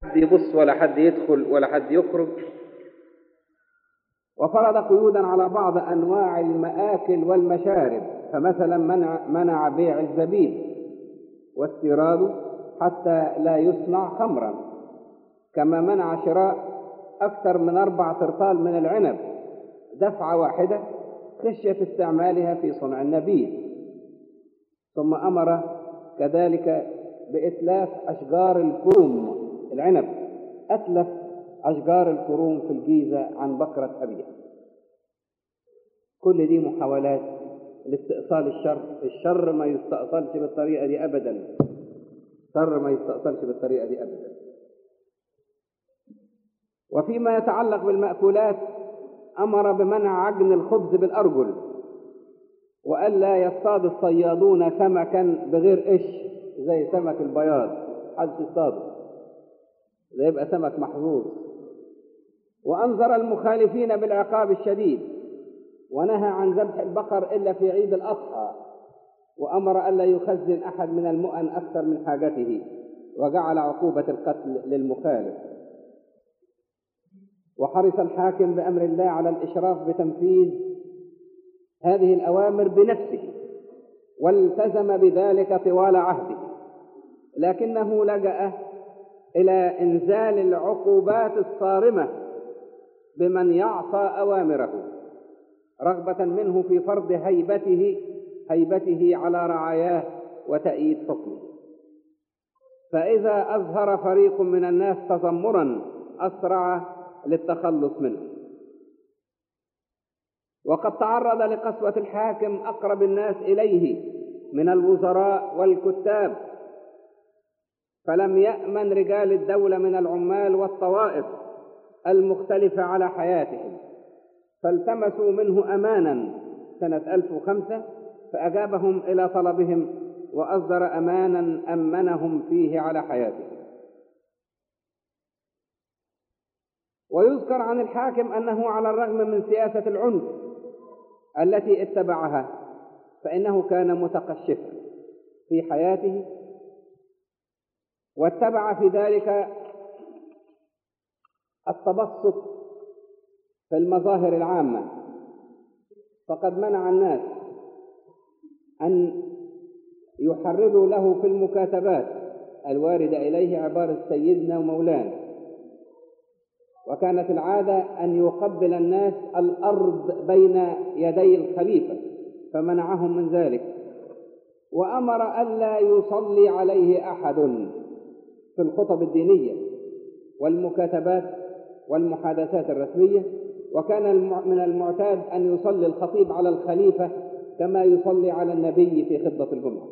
حد يبص ولا حد يدخل ولا حد يخرج وفرض قيودا على بعض أنواع المآكل والمشارب فمثلا منع, منع بيع الزبيب واستيراده حتى لا يصنع خمرا كما منع شراء أكثر من أربع ترطال من العنب دفعة واحدة خشية استعمالها في صنع النبيذ ثم أمر كذلك بإتلاف أشجار الكروم العنب أتلف أشجار الكروم في الجيزة عن بكرة أبيها كل دي محاولات لاستئصال الشر الشر ما يستأصلش بالطريقة دي أبدا الشر ما يستأصلش بالطريقة دي أبدا وفيما يتعلق بالمأكولات أمر بمنع عجن الخبز بالأرجل وألا يصطاد الصيادون سمكا بغير قش زي سمك البياض حد يصطاده ده يبقى سمك محظوظ وأنذر المخالفين بالعقاب الشديد ونهى عن ذبح البقر إلا في عيد الأضحى وأمر ألا يخزن أحد من المؤن أكثر من حاجته وجعل عقوبة القتل للمخالف وحرص الحاكم بأمر الله على الإشراف بتنفيذ هذه الأوامر بنفسه والتزم بذلك طوال عهده لكنه لجأ إلى إنزال العقوبات الصارمة بمن يعصى أوامره رغبة منه في فرض هيبته هيبته على رعاياه وتأييد حكمه فإذا أظهر فريق من الناس تذمرا أسرع للتخلص منه وقد تعرض لقسوة الحاكم أقرب الناس إليه من الوزراء والكتاب فلم يأمن رجال الدولة من العمال والطوائف المختلفة على حياتهم فالتمسوا منه أمانا سنة 1005 فأجابهم إلى طلبهم وأصدر أمانا أمنهم فيه على حياتهم ويذكر عن الحاكم أنه على الرغم من سياسة العنف التي اتبعها فإنه كان متقشفا في حياته واتبع في ذلك التبسط في المظاهر العامة فقد منع الناس أن يحرروا له في المكاتبات الواردة إليه عبارة سيدنا ومولانا وكانت العادة أن يقبل الناس الأرض بين يدي الخليفة فمنعهم من ذلك وأمر ألا يصلي عليه أحد في الخطب الدينية والمكاتبات والمحادثات الرسمية وكان من المعتاد أن يصلي الخطيب على الخليفة كما يصلي على النبي في خطبة الجمعة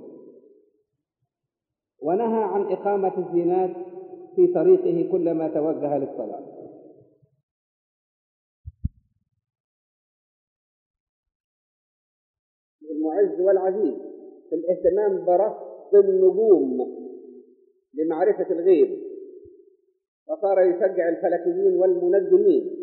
ونهى عن إقامة الزينات في طريقه كلما توجه للصلاة المعز والعزيز في الاهتمام برصد النجوم لمعرفة الغيب فصار يشجع الفلكيين والمنجمين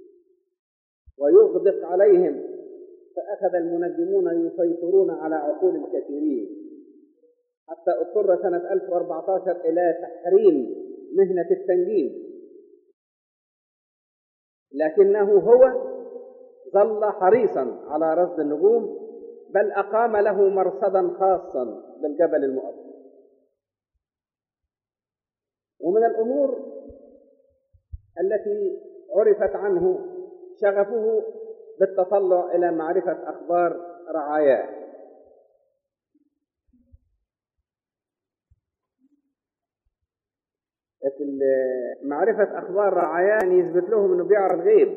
ويغدق عليهم فأخذ المنجمون يسيطرون على عقول الكثيرين حتى اضطر سنة 1014 إلى تحريم مهنة التنجيم لكنه هو ظل حريصا على رصد النجوم بل أقام له مرصدا خاصا بالجبل المؤثر ومن الأمور التي عرفت عنه شغفه بالتطلع إلى معرفة أخبار رعاياه معرفة أخبار رعاياه يعني يثبت لهم إنه بيعرف غيب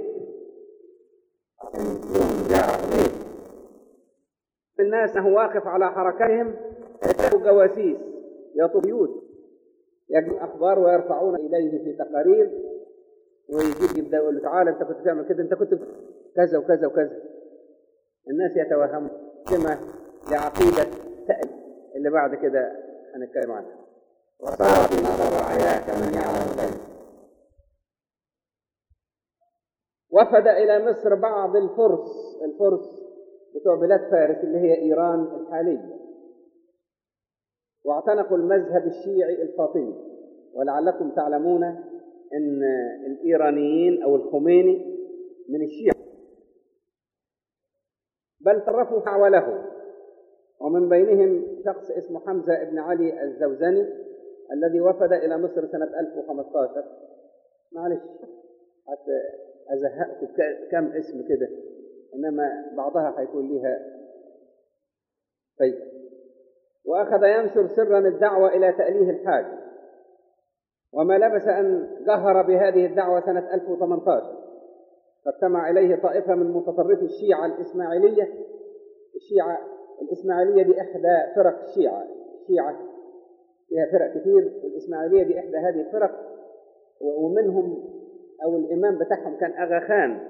الناس أنه واقف على حركتهم جواسيس يطوف بيوت يجمع أخبار ويرفعون إليه في تقارير ويجيب يبدأ يقول له تعالى أنت كنت تعمل كذا أنت كنت كذا وكذا وكذا الناس يتوهمون كما لعقيدة تأل اللي بعد كده هنتكلم عنها وصار في نظر رعاياه كمن يعلم الغيب وفد إلى مصر بعض الفرس الفرس بتوع بلاد فارس اللي هي إيران الحالية واعتنقوا المذهب الشيعي الفاطمي ولعلكم تعلمون ان الايرانيين او الخميني من الشيعة بل طرفوا حوله ومن بينهم شخص اسمه حمزة بن علي الزوزني الذي وفد إلى مصر سنة 1015 معلش حتى أزهقكم كم اسم كده إنما بعضها هيكون لها طيب وأخذ ينشر سرا الدعوة إلى تأليه الحاج وما لبث أن جهر بهذه الدعوة سنة 1018 فاجتمع إليه طائفة من متطرفي الشيعة الإسماعيلية الشيعة الإسماعيلية دي إحدى فرق الشيعة الشيعة فيها فرق كتير والإسماعيلية دي إحدى هذه الفرق ومنهم أو الإمام بتاعهم كان أغا خان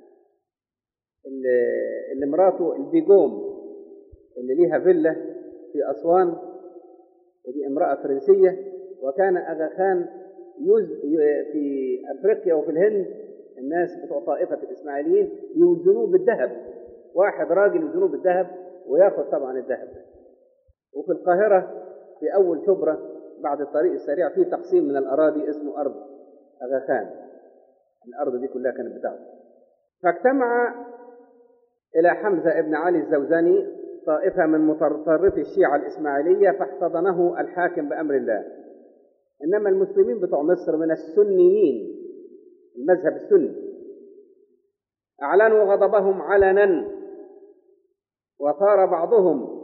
اللي, اللي مراته البيجوم اللي ليها فيلا في أسوان ودي امرأة فرنسية وكان أغا خان يز في أفريقيا وفي الهند الناس بتوع طائفة الإسماعيليين يوزنوه بالذهب واحد راجل يوزنوه بالذهب وياخذ طبعا الذهب وفي القاهرة في أول شبرة بعد الطريق السريع في تقسيم من الأراضي اسمه أرض أغا خان الأرض دي كلها كانت بتاعته فاجتمع إلى حمزة ابن علي الزوزاني طائفة من متطرفي الشيعة الإسماعيلية فاحتضنه الحاكم بأمر الله إنما المسلمين بتوع مصر من السنيين المذهب السني أعلنوا غضبهم علنا وثار بعضهم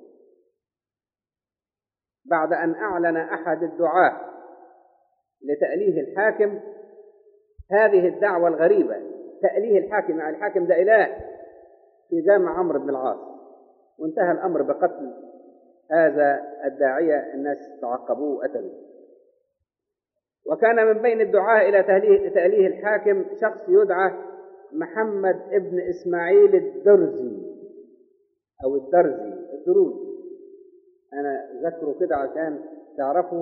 بعد أن أعلن أحد الدعاة لتأليه الحاكم هذه الدعوة الغريبة تأليه الحاكم يعني الحاكم ده إله في جامع عمرو بن العاص وانتهى الأمر بقتل هذا الداعية الناس تعقبوه وقتلوه وكان من بين الدعاة إلى تأليه, تأليه الحاكم شخص يدعى محمد ابن إسماعيل الدرزي أو الدرزي الدروز أنا ذكره كده عشان تعرفوا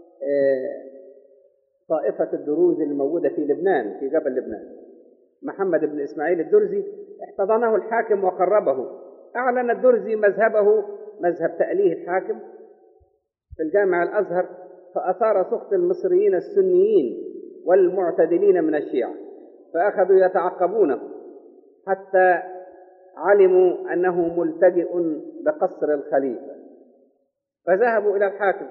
طائفة الدروز اللي موجودة في لبنان في جبل لبنان محمد بن إسماعيل الدرزي احتضنه الحاكم وقربه أعلن الدرزي مذهبه مذهب تأليه الحاكم في الجامع الأزهر فأثار سخط المصريين السنيين والمعتدلين من الشيعة فأخذوا يتعقبونه حتى علموا أنه ملتجئ بقصر الخليفة فذهبوا إلى الحاكم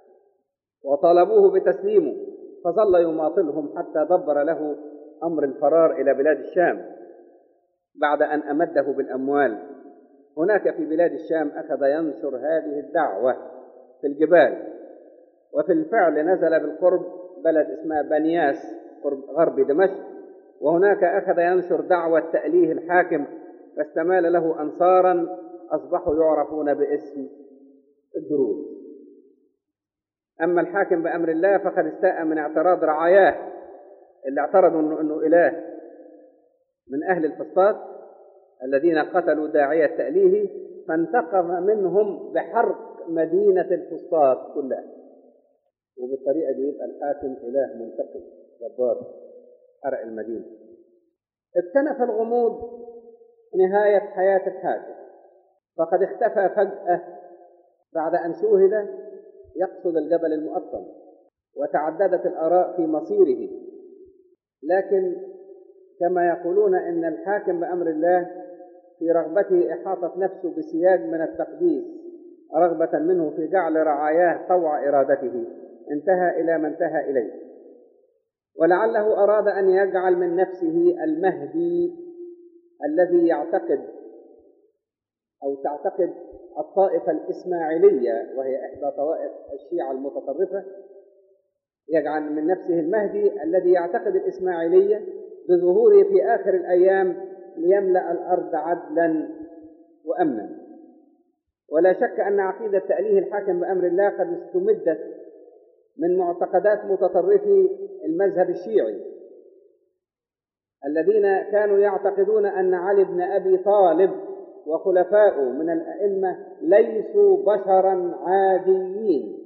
وطالبوه بتسليمه فظل يماطلهم حتى دبر له أمر الفرار إلى بلاد الشام بعد أن أمده بالأموال هناك في بلاد الشام أخذ ينشر هذه الدعوة في الجبال وفي الفعل نزل بالقرب بلد اسمها بنياس قرب غرب دمشق وهناك أخذ ينشر دعوة تأليه الحاكم فاستمال له أنصارا أصبحوا يعرفون باسم الدروز أما الحاكم بأمر الله فقد استاء من اعتراض رعاياه اللي اعترضوا إنه, إنه إله من أهل الفسطاط الذين قتلوا داعية تأليه فانتقم منهم بحرق مدينة الفسطاط كلها وبالطريقة دي يبقى الحاكم إله منتقم جبار حرق المدينة اكتنف الغموض نهاية حياة الحاكم فقد اختفى فجأة بعد أن شوهد يقصد الجبل المؤطم وتعددت الآراء في مصيره لكن كما يقولون إن الحاكم بأمر الله في رغبته إحاطة نفسه بسياج من التقديس رغبة منه في جعل رعاياه طوع إرادته انتهى إلى ما انتهى إليه ولعله أراد أن يجعل من نفسه المهدي الذي يعتقد أو تعتقد الطائفة الإسماعيلية وهي إحدى طوائف الشيعة المتطرفة يجعل من نفسه المهدي الذي يعتقد الإسماعيلية بظهوره في آخر الأيام ليملأ الأرض عدلا وأمنا ولا شك أن عقيدة تأليه الحاكم بأمر الله قد استمدت من معتقدات متطرفي المذهب الشيعي الذين كانوا يعتقدون أن علي بن أبي طالب وخلفاؤه من الأئمة ليسوا بشرا عاديين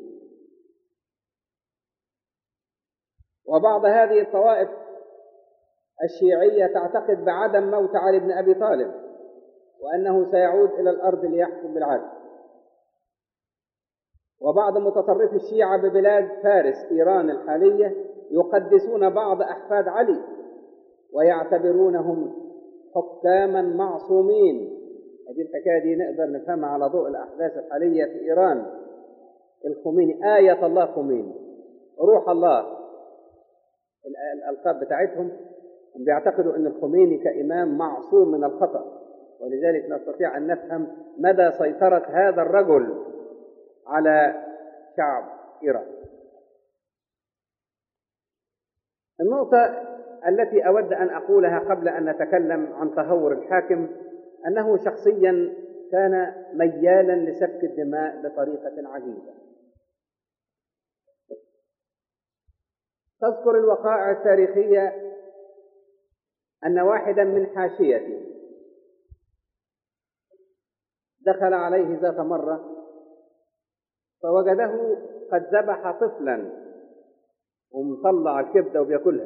وبعض هذه الطوائف الشيعية تعتقد بعدم موت علي بن أبي طالب وأنه سيعود إلى الأرض ليحكم بالعدل وبعض متصرفي الشيعة ببلاد فارس إيران الحالية يقدسون بعض أحفاد علي ويعتبرونهم حكاما معصومين هذه الحكاية دي نقدر نفهمها على ضوء الأحداث الحالية في إيران الخميني آية الله خميني روح الله الألقاب بتاعتهم بيعتقدوا أن الخميني كإمام معصوم من الخطأ ولذلك نستطيع أن نفهم مدى سيطرة هذا الرجل على شعب إيران النقطة التي أود أن أقولها قبل أن نتكلم عن تهور الحاكم أنه شخصيا كان ميالا لسفك الدماء بطريقة عجيبة تذكر الوقائع التاريخية أن واحدا من حاشيته دخل عليه ذات مرة فوجده قد ذبح طفلا ومطلع الكبدة وبياكلها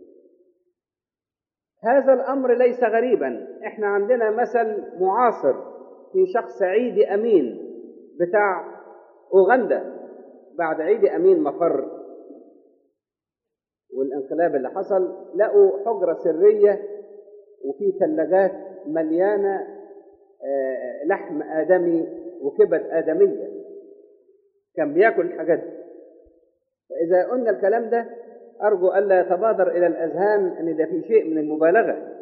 هذا الأمر ليس غريبا احنا عندنا مثل معاصر في شخص عيدي أمين بتاع أوغندا بعد عيدي أمين مفر والانقلاب اللي حصل لقوا حجرة سرية وفي ثلاجات مليانة لحم آدمي وكبد آدمية كان بياكل الحاجات دي فإذا قلنا الكلام ده أرجو ألا يتبادر إلى الأذهان أن ده في شيء من المبالغة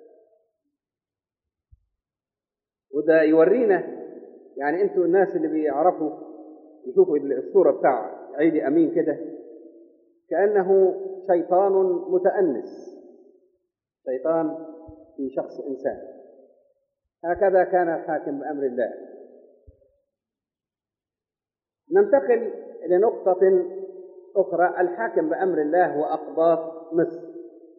وده يورينا يعني أنتوا الناس اللي بيعرفوا يشوفوا الصورة بتاع عيدي أمين كده كأنه شيطان متأنس شيطان في شخص إنسان هكذا كان الحاكم بأمر الله ننتقل لنقطة أخرى الحاكم بأمر الله وأقباط مصر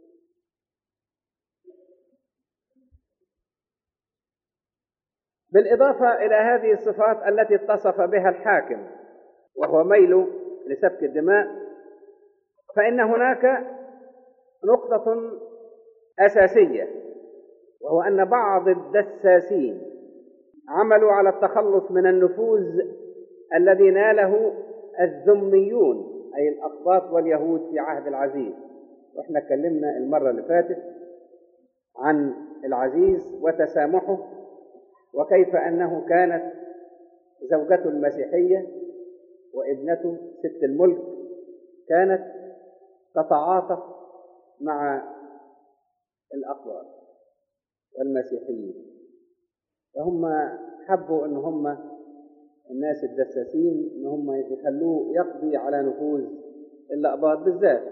بالإضافة إلى هذه الصفات التي اتصف بها الحاكم وهو ميله لسفك الدماء فإن هناك نقطة أساسية وهو أن بعض الدساسين عملوا على التخلص من النفوذ الذي ناله الذميون أي الأقباط واليهود في عهد العزيز وإحنا اتكلمنا المرة اللي فاتت عن العزيز وتسامحه وكيف أنه كانت زوجته المسيحية وابنته ست الملك كانت تتعاطف مع الأقباط والمسيحيين فهم حبوا ان هم الناس الدساسين ان هم يخلوه يقضي على نفوذ الاقباط بالذات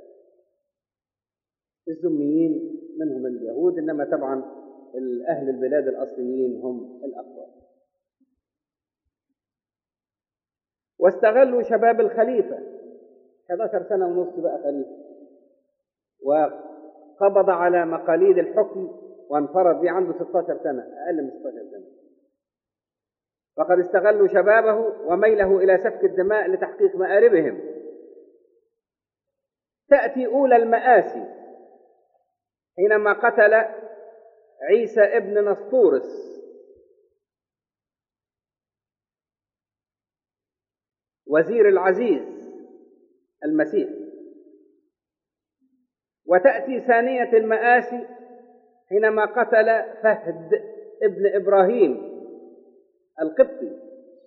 الذميين منهم اليهود انما طبعا اهل البلاد الاصليين هم الاقباط واستغلوا شباب الخليفه 11 سنه ونص بقى خليفه وقبض على مقاليد الحكم وانفرد به عنده 16 سنة أقل من 16 سنة فقد استغلوا شبابه وميله إلى سفك الدماء لتحقيق مآربهم تأتي أولى المآسي حينما قتل عيسى ابن نسطورس وزير العزيز المسيح وتأتي ثانية المآسي حينما قتل فهد ابن ابراهيم القبطي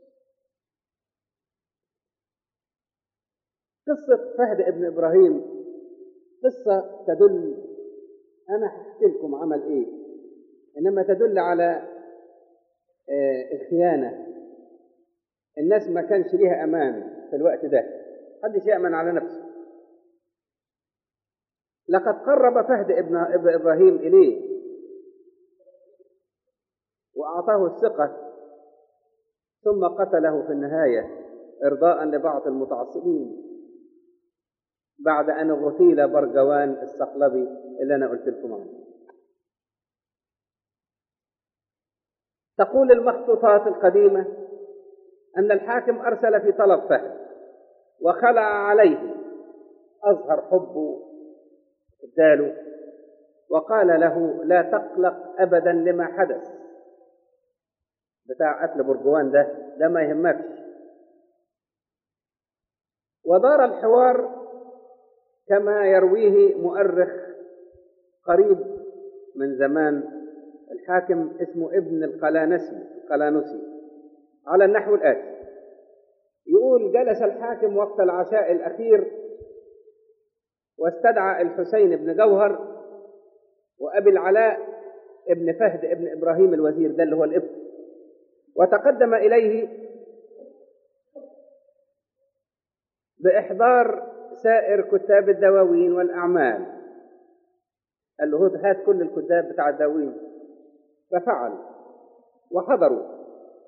قصة فهد ابن ابراهيم قصة تدل انا هحكي لكم عمل ايه انما تدل على آه الخيانة الناس ما كانش ليها امان في الوقت ده محدش يأمن على نفسه لقد قرب فهد ابن ابراهيم اليه وأعطاه الثقة ثم قتله في النهاية إرضاء لبعض المتعصبين بعد أن اغتيل برجوان الصقلبي اللي أنا قلت لكم عنه تقول المخطوطات القديمة أن الحاكم أرسل في طلب فهد وخلع عليه أظهر حبه اداله وقال له لا تقلق أبدا لما حدث بتاع قتل برجوان ده ده ما يهمكش ودار الحوار كما يرويه مؤرخ قريب من زمان الحاكم اسمه ابن القلانسي القلانسي على النحو الآتي يقول جلس الحاكم وقت العشاء الأخير واستدعى الحسين بن جوهر وأبي العلاء ابن فهد ابن إبراهيم الوزير ده اللي هو الابن وتقدم إليه بإحضار سائر كتاب الدواوين والأعمال قال له هات كل الكتاب بتاع الدواوين ففعل وحضروا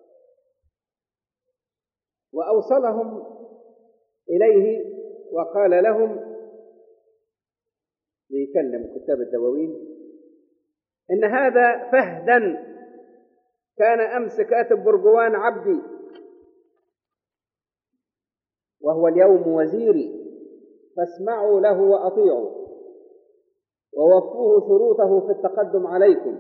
وأوصلهم إليه وقال لهم بيكلم كتاب الدواوين إن هذا فهدا كان أمس كاتب برجوان عبدي وهو اليوم وزيري فاسمعوا له وأطيعوا ووفوه شروطه في التقدم عليكم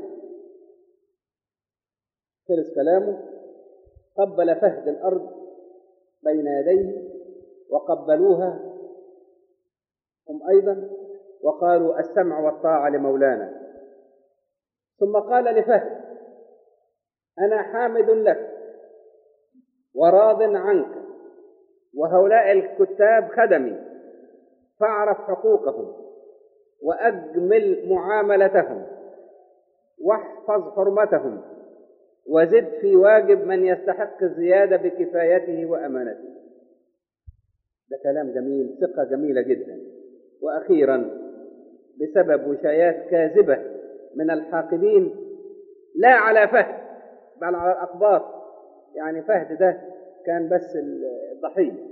خلص كلامه قبل فهد الأرض بين يديه وقبلوها هم أيضا وقالوا السمع والطاعة لمولانا ثم قال لفهد أنا حامد لك وراض عنك وهؤلاء الكتاب خدمي فاعرف حقوقهم وأجمل معاملتهم واحفظ حرمتهم وزد في واجب من يستحق الزيادة بكفايته وأمانته ده كلام جميل ثقة جميلة جدا وأخيرا بسبب وشايات كاذبة من الحاقدين لا على فهد بل على الأقباط يعني فهد ده كان بس الضحية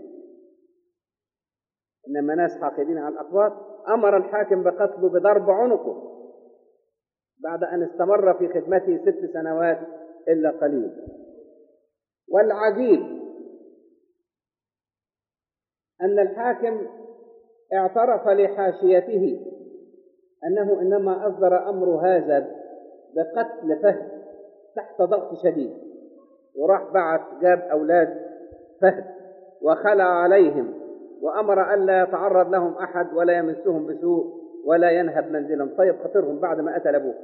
إنما ناس حاقدين على الأقباط أمر الحاكم بقتله بضرب عنقه بعد أن استمر في خدمته ست سنوات إلا قليل والعجيب أن الحاكم اعترف لحاشيته أنه إنما أصدر أمر هذا بقتل فهد تحت ضغط شديد وراح بعت جاب أولاد فهد وخلع عليهم وأمر ألا يتعرض لهم أحد ولا يمسهم بسوء ولا ينهب منزلهم طيب خطرهم بعد ما قتل أبوه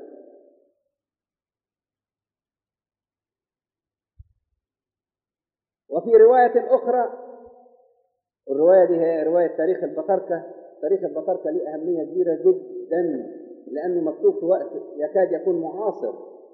وفي رواية أخرى الرواية دي هي رواية تاريخ البطاركة تاريخ البطاركة ليه أهمية كبيرة جدا لأنه مكتوب في وقت يكاد يكون معاصر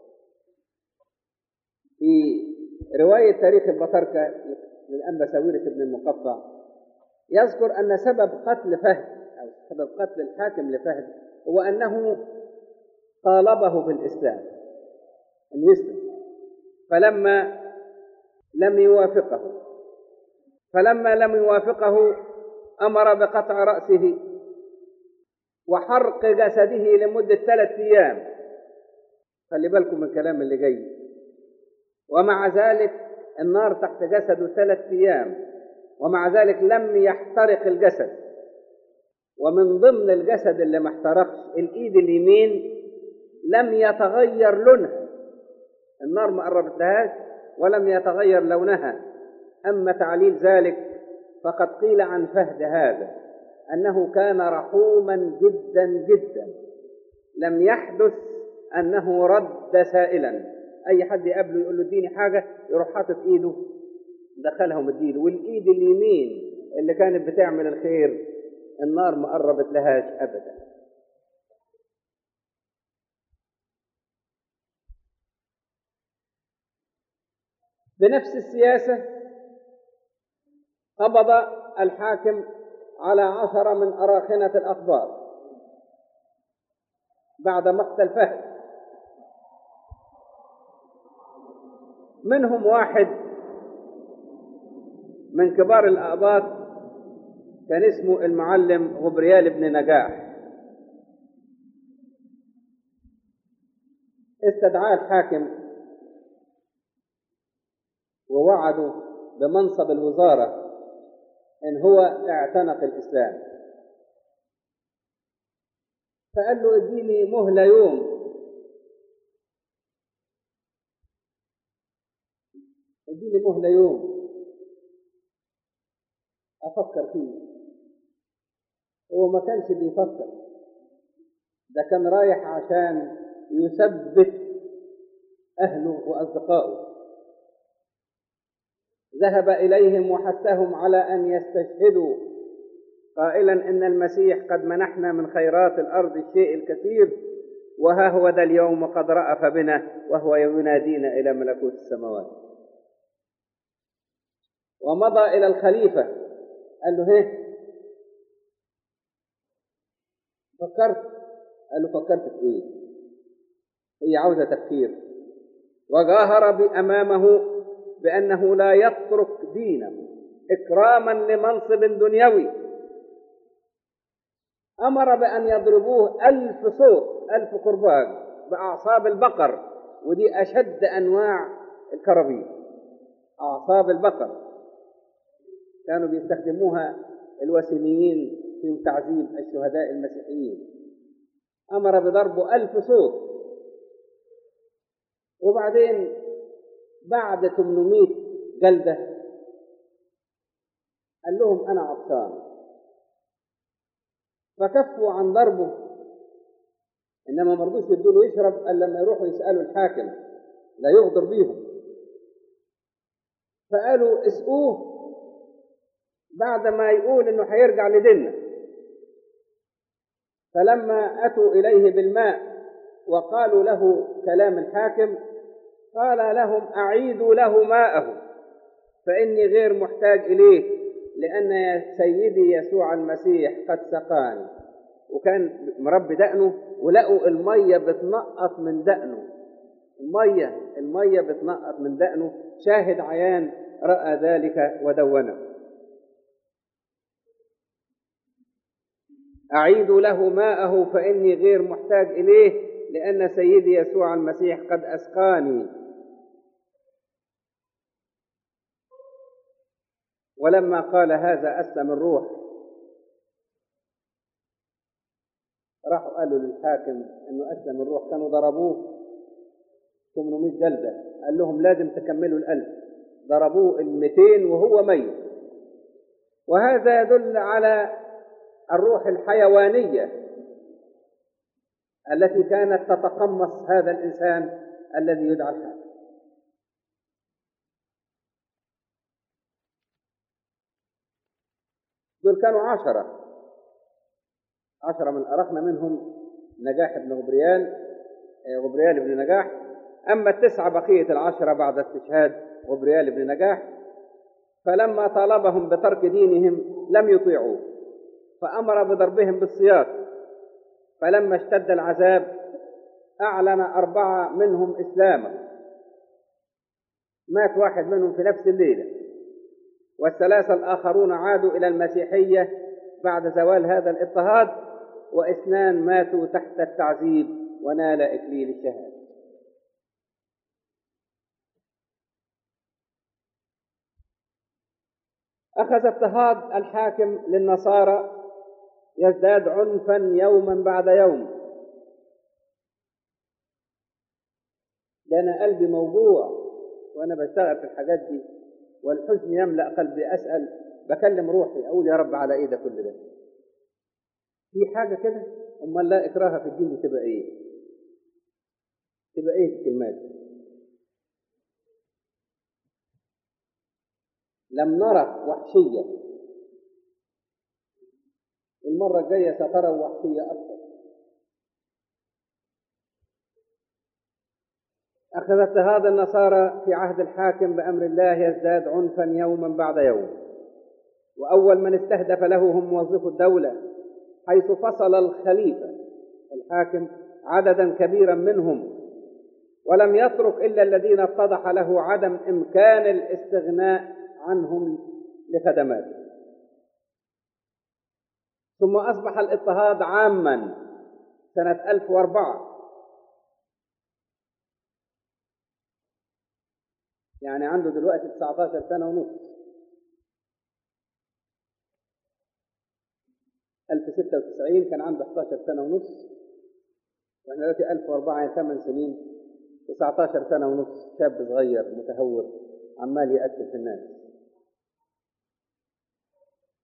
في رواية تاريخ البطاركة للأنبا ساويرس بن المقفع يذكر أن سبب قتل فهد أو سبب قتل الحاكم لفهد هو أنه طالبه بالإسلام أن يسلم فلما لم يوافقه فلما لم يوافقه أمر بقطع رأسه وحرق جسده لمدة ثلاث أيام خلي بالكم من الكلام اللي جاي ومع ذلك النار تحت جسده ثلاث أيام ومع ذلك لم يحترق الجسد ومن ضمن الجسد اللي ما احترقش الإيد اليمين لم يتغير لونها النار ما قربت لهاش ولم يتغير لونها أما تعليل ذلك فقد قيل عن فهد هذا أنه كان رحوما جدا جدا لم يحدث أنه رد سائلا أي حد يقابله يقول له اديني حاجة يروح حاطط إيده دخلها ومديله والإيد اليمين اللي كانت بتعمل الخير النار ما قربت لهاش أبدا بنفس السياسة قبض الحاكم على عشرة من أراخنة الأخبار بعد مقتل فهد منهم واحد من كبار الأقباط كان اسمه المعلم غبريال بن نجاح استدعاه الحاكم ووعده بمنصب الوزارة إن هو اعتنق الإسلام فقال له اديني مهلة يوم اديني مهلة يوم أفكر فيه هو ما كانش بيفكر ده كان رايح عشان يثبت أهله وأصدقائه ذهب إليهم وحثهم على أن يستشهدوا قائلا إن المسيح قد منحنا من خيرات الأرض الشيء الكثير وها هو ذا اليوم قد رأف بنا وهو ينادينا إلى ملكوت السماوات ومضى إلى الخليفة قال له هيه فكرت قال له فكرت في ايه هي عاوزة تفكير وجاهر أمامه بأنه لا يترك دينه إكراما لمنصب دنيوي أمر بأن يضربوه ألف صوت ألف قرباج بأعصاب البقر ودي أشد أنواع الكرابيج أعصاب البقر كانوا بيستخدموها الوثنيين في تعذيب الشهداء المسيحيين أمر بضربه ألف صوت وبعدين بعد 800 جلدة قال لهم أنا عطشان فكفوا عن ضربه إنما ما رضوش يدوا له يشرب إلا لما يروحوا يسألوا الحاكم لا يغدر بيهم فقالوا اسقوه بعد ما يقول إنه هيرجع لديننا فلما أتوا إليه بالماء وقالوا له كلام الحاكم قال لهم أعيدوا له ماءه فإني غير محتاج إليه لأن يا سيدي يسوع المسيح قد سقاني وكان مربي دقنه ولقوا المية بتنقط من دقنه المية المية بتنقط من دقنه شاهد عيان رأى ذلك ودونه أعيد له ماءه فإني غير محتاج إليه لأن سيدي يسوع المسيح قد أسقاني ولما قال هذا أسلم الروح راحوا قالوا للحاكم انه اسلم الروح كانوا ضربوه 800 جلده قال لهم لازم تكملوا الألف ضربوه ال 200 وهو ميت وهذا يدل على الروح الحيوانيه التي كانت تتقمص هذا الانسان الذي يدعى الحاكم دول كانوا عشرة عشرة من أرقنا منهم نجاح بن غبريال غبريال بن نجاح أما التسعة بقية العشرة بعد استشهاد غبريال بن نجاح فلما طالبهم بترك دينهم لم يطيعوه فأمر بضربهم بالسياط فلما اشتد العذاب أعلن أربعة منهم إسلاما مات واحد منهم في نفس الليلة والثلاثة الآخرون عادوا إلى المسيحية بعد زوال هذا الاضطهاد واثنان ماتوا تحت التعذيب ونال إكليل الشهادة أخذ اضطهاد الحاكم للنصارى يزداد عنفا يوما بعد يوم ده أنا قلبي موجوع وأنا بشتغل في الحاجات دي والحزن يملأ قلبي أسأل بكلم روحي أقول يا رب على إيه ده كل ده في حاجة كده أمال لا إكراه في الدين تبقى إيه تبقى إيه الكلمات لم نرى وحشية المرة الجاية سترى وحشية أكثر أخذ اضطهاد النصارى في عهد الحاكم بأمر الله يزداد عنفا يوما بعد يوم وأول من استهدف له هم موظفو الدولة حيث فصل الخليفة الحاكم عددا كبيرا منهم ولم يترك إلا الذين اتضح له عدم إمكان الاستغناء عنهم لخدماته ثم أصبح الاضطهاد عاما سنة 1004 يعني عنده دلوقتي 19 سنة ونص 1096 كان عنده 11 سنة ونص واحنا دلوقتي 1004 يعني 8 سنين 19 سنة ونص شاب صغير متهور عمال يقتل في الناس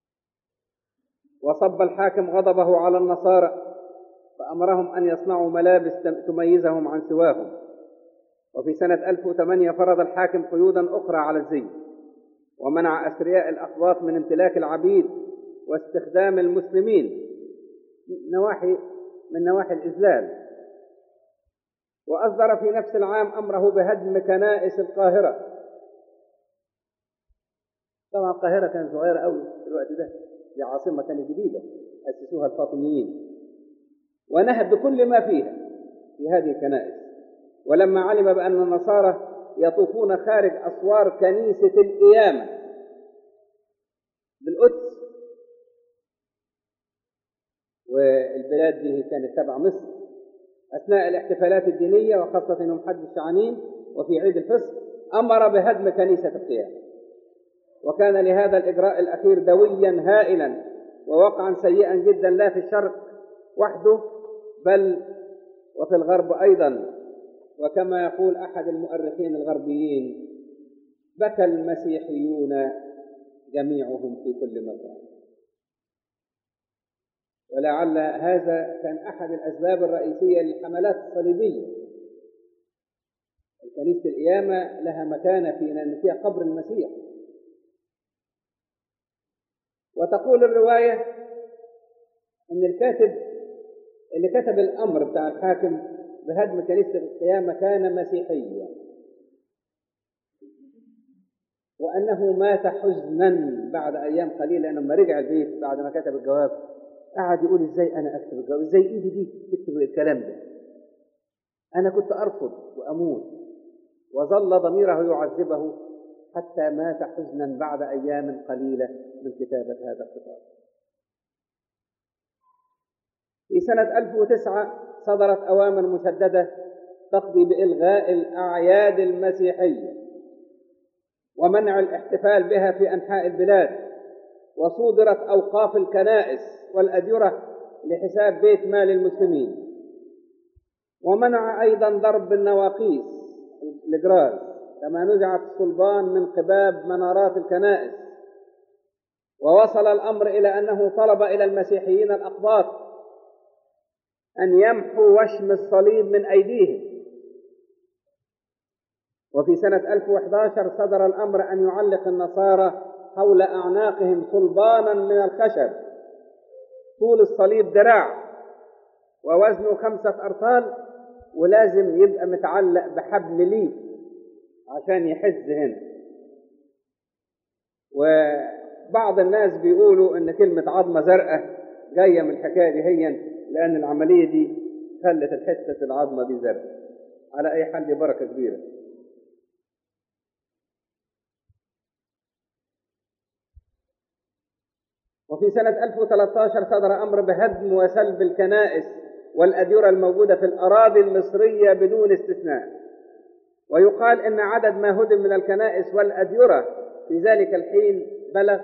وصب الحاكم غضبه على النصارى فأمرهم أن يصنعوا ملابس تميزهم عن سواهم وفي سنة 1008 فرض الحاكم قيودا أخرى على الزي ومنع أثرياء الأقباط من امتلاك العبيد واستخدام المسلمين نواحي من نواحي الإذلال وأصدر في نفس العام أمره بهدم كنائس القاهرة طبعا القاهرة كانت صغيرة أوي في الوقت ده دي عاصمة كانت جديدة أسسوها الفاطميين ونهب بكل ما فيها في هذه الكنائس ولما علم بأن النصارى يطوفون خارج أسوار كنيسة القيامة بالقدس والبلاد دي كانت تبع مصر أثناء الاحتفالات الدينية وخاصة يوم حج الشعانين وفي عيد الفصح أمر بهدم كنيسة القيامة وكان لهذا الإجراء الأخير دويا هائلا ووقعا سيئا جدا لا في الشرق وحده بل وفي الغرب أيضا وكما يقول أحد المؤرخين الغربيين بكى المسيحيون جميعهم في كل مكان ولعل هذا كان أحد الأسباب الرئيسية للحملات الصليبية كنيسة القيامة لها مكانة في أن فيها قبر المسيح وتقول الرواية أن الكاتب اللي كتب الأمر بتاع الحاكم بهدم كنيسة القيامة كان مسيحيا وأنه مات حزنا بعد أيام قليلة لما رجع البيت بعد ما كتب الجواب قعد يقول إزاي أنا أكتب الجواب إزاي إيدي دي تكتب الكلام ده أنا كنت أرفض وأموت وظل ضميره يعذبه حتى مات حزنا بعد أيام قليلة من كتابة هذا الخطاب في سنة 1009 صدرت أوامر مشددة تقضي بإلغاء الأعياد المسيحية ومنع الاحتفال بها في أنحاء البلاد وصودرت أوقاف الكنائس والأديرة لحساب بيت مال المسلمين ومنع أيضا ضرب النواقيس الجراز كما نزعت الصلبان من قباب منارات الكنائس ووصل الأمر إلى أنه طلب إلى المسيحيين الأقباط أن يمحوا وشم الصليب من أيديهم وفي سنة 1011 صدر الأمر أن يعلق النصارى حول أعناقهم صلبانا من الخشب طول الصليب ذراع ووزنه خمسة أرطال ولازم يبقى متعلق بحبل ليف عشان يحز هنا وبعض الناس بيقولوا ان كلمة عظمة زرقاء جاية من الحكاية دي هي لأن العملية دي خلت الحتة العظمة دي زرقاء على أي حال دي بركة كبيرة وفي سنة 1013 صدر أمر بهدم وسلب الكنائس والأديرة الموجودة في الأراضي المصرية بدون استثناء ويقال إن عدد ما هدم من الكنائس والأديرة في ذلك الحين بلغ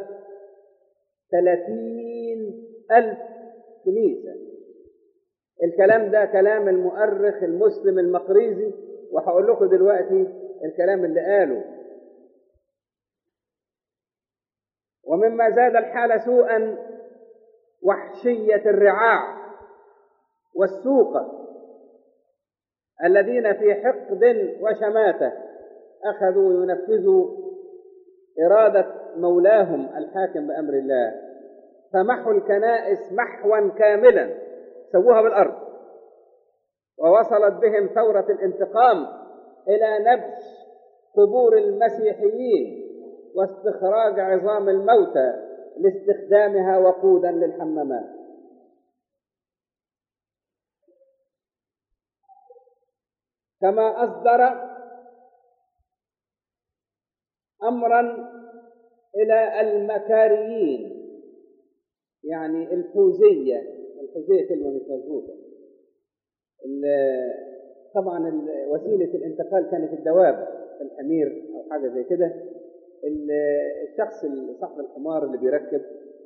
ثلاثين ألف كنيسة الكلام ده كلام المؤرخ المسلم المقريزي وهقول لكم دلوقتي الكلام اللي قاله ومما زاد الحال سوءا وحشية الرعاع والسوقة الذين في حقد وشماتة أخذوا ينفذوا إرادة مولاهم الحاكم بأمر الله فمحوا الكنائس محوا كاملا سووها بالأرض ووصلت بهم ثورة الانتقام إلى نبش قبور المسيحيين واستخراج عظام الموتى لاستخدامها وقودا للحمامات كما أصدر أمرا إلى المكاريين يعني الحوزية الحوزية كلمة مش مظبوطة طبعا وسيلة الانتقال كانت الدواب الحمير أو حاجة زي كده الشخص صاحب الحمار اللي بيركب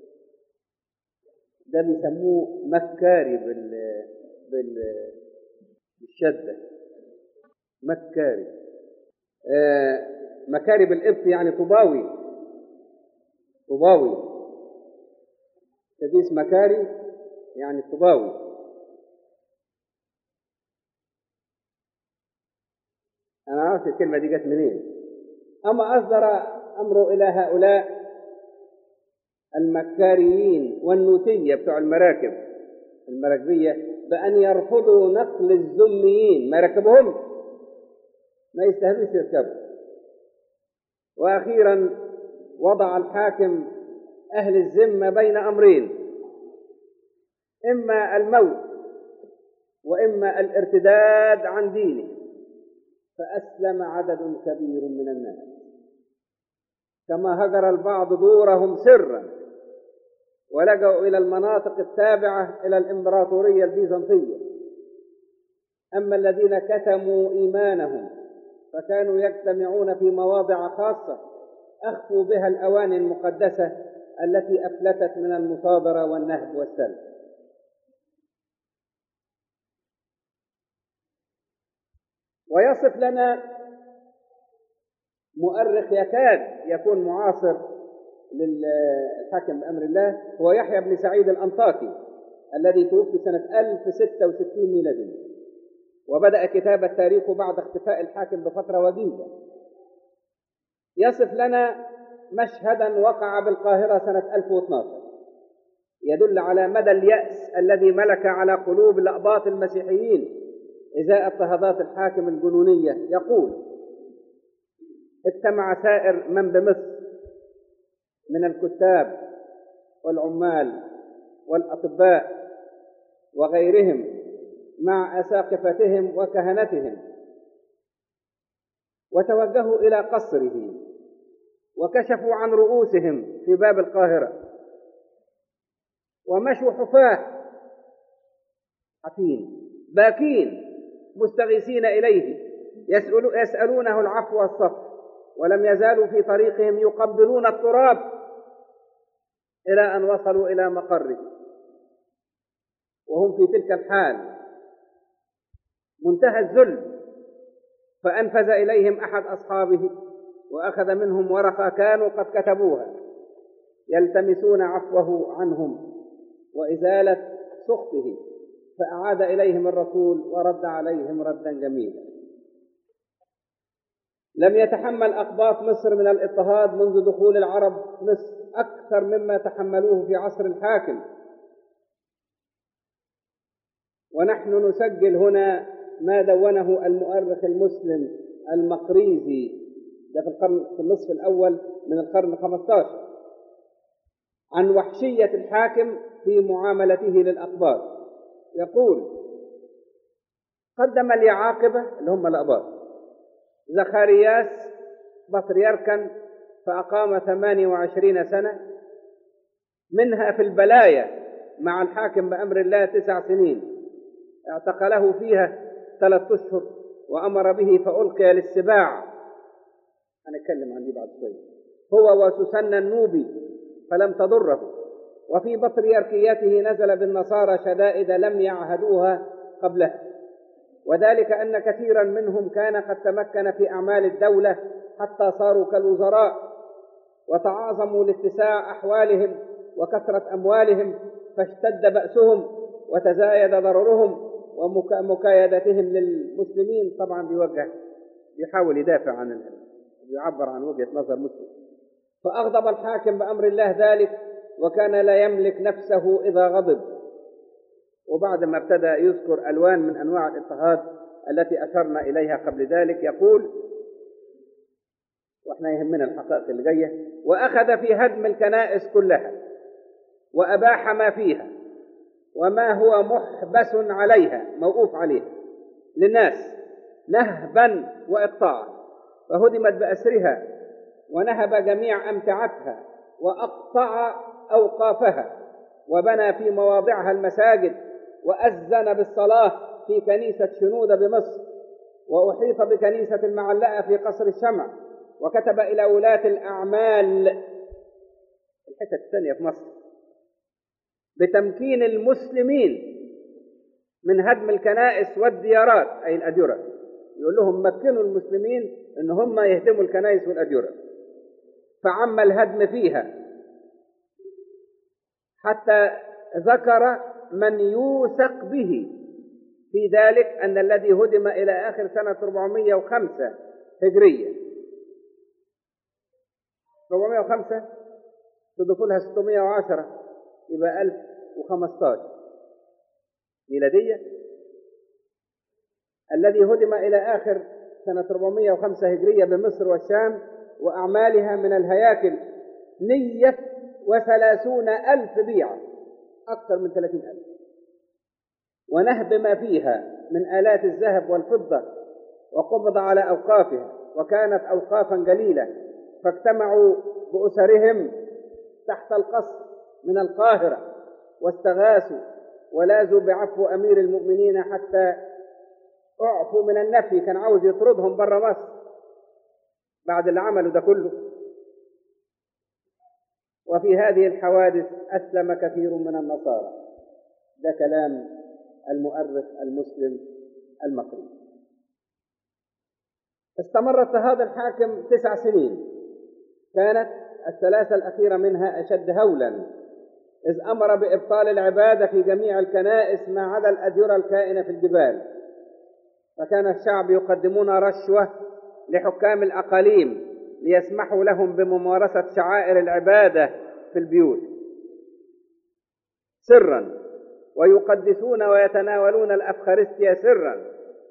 ده بيسموه مكاري بال بال بالشدة مكاري آه مكاري بالإبط يعني طباوي طباوي سديس مكاري يعني طباوي أنا عارف الكلمة دي جت منين أما أصدر أمره إلى هؤلاء المكاريين والنوتية بتوع المراكب المراكبية بأن يرفضوا نقل الذميين ما يركبهمش ما يستاهلوش يركبوا وأخيرا وضع الحاكم أهل الذمة بين أمرين إما الموت وإما الارتداد عن دينه فأسلم عدد كبير من الناس كما هجر البعض دورهم سرا ولجأوا إلى المناطق التابعة إلى الإمبراطورية البيزنطية أما الذين كتموا إيمانهم فكانوا يجتمعون في مواضع خاصة أخفوا بها الأواني المقدسة التي أفلتت من المصادرة والنهب والسلب ويصف لنا مؤرخ يكاد يكون معاصر للحاكم بأمر الله هو يحيى بن سعيد الأنطاكي الذي توفي سنة 1066 ميلادية وبدأ كتاب التاريخ بعد اختفاء الحاكم بفترة وجيزة يصف لنا مشهدا وقع بالقاهرة سنة 1012 يدل على مدى اليأس الذي ملك على قلوب الأقباط المسيحيين إزاء اضطهادات الحاكم الجنونية يقول اجتمع سائر من بمصر من الكتاب والعمال والأطباء وغيرهم مع أساقفتهم وكهنتهم وتوجهوا إلى قصره وكشفوا عن رؤوسهم في باب القاهرة ومشوا حفاة حفين باكين مستغيثين إليه يسأل يسألونه العفو والصفح ولم يزالوا في طريقهم يقبلون التراب إلى أن وصلوا إلى مقره وهم في تلك الحال منتهى الذل فأنفذ إليهم أحد أصحابه وأخذ منهم ورقة كانوا قد كتبوها يلتمسون عفوه عنهم وإزالة سخطه فأعاد إليهم الرسول ورد عليهم ردا جميلا لم يتحمل أقباط مصر من الاضطهاد منذ دخول العرب مصر أكثر مما تحملوه في عصر الحاكم ونحن نسجل هنا ما دونه المؤرخ المسلم المقريزي ده في القرن في النصف الأول من القرن الخمسطاشر عن وحشية الحاكم في معاملته للأقباط يقول قدم اليعاقبة اللي هم الأقباط زخارياس بطريركا فأقام ثمانية وعشرين سنة منها في البلايا مع الحاكم بأمر الله تسع سنين اعتقله فيها ثلاثة أشهر وأمر به فألقي للسباع هنتكلم عن دي بعد شوية هو وسوسن النوبي فلم تضره وفي بطريركيته نزل بالنصارى شدائد لم يعهدوها قبله وذلك أن كثيرا منهم كان قد تمكن في أعمال الدولة حتى صاروا كالوزراء وتعاظموا لاتساع أحوالهم وكثرة أموالهم فاشتد بأسهم وتزايد ضررهم ومكايدتهم للمسلمين طبعا بيوجه بيحاول يدافع عن يعبر عن وجهة نظر مسلم فأغضب الحاكم بأمر الله ذلك وكان لا يملك نفسه إذا غضب وبعد ما ابتدى يذكر ألوان من أنواع الاضطهاد التي أشرنا إليها قبل ذلك يقول واحنا يهمنا الحقائق اللي جايه واخذ في هدم الكنائس كلها واباح ما فيها وما هو محبس عليها موقوف عليها للناس نهبا واقطاعا فهدمت باسرها ونهب جميع امتعتها واقطع اوقافها وبنى في مواضعها المساجد واذن بالصلاه في كنيسه شنوده بمصر واحيط بكنيسه المعلقه في قصر الشمع وكتب إلى ولاة الأعمال الحتة الثانية في مصر بتمكين المسلمين من هدم الكنائس والديارات أي الأديرة يقول لهم مكنوا المسلمين إن هم يهدموا الكنائس والأديرة فعم الهدم فيها حتى ذكر من يوثق به في ذلك أن الذي هدم إلى آخر سنة 405 هجرية 405 تضيفوا لها 610 يبقى 1015 ميلادية الذي هدم إلى آخر سنة 405 هجرية بمصر والشام وأعمالها من الهياكل نية وثلاثون ألف بيعة أكثر من ثلاثين ألف ونهب ما فيها من آلات الذهب والفضة وقبض على أوقافها وكانت أوقافا قليلة فاجتمعوا بأسرهم تحت القصر من القاهرة واستغاثوا ولاذوا بعفو أمير المؤمنين حتى أعفوا من النفي كان عاوز يطردهم بره مصر بعد اللي عملوا ده كله وفي هذه الحوادث أسلم كثير من النصارى ده كلام المؤرخ المسلم المقري استمر اضطهاد الحاكم تسع سنين كانت الثلاثة الأخيرة منها أشد هولا إذ أمر بإبطال العبادة في جميع الكنائس ما عدا الأديرة الكائنة في الجبال فكان الشعب يقدمون رشوة لحكام الأقاليم ليسمحوا لهم بممارسة شعائر العبادة في البيوت سرا ويقدسون ويتناولون الأفخارستيا سرا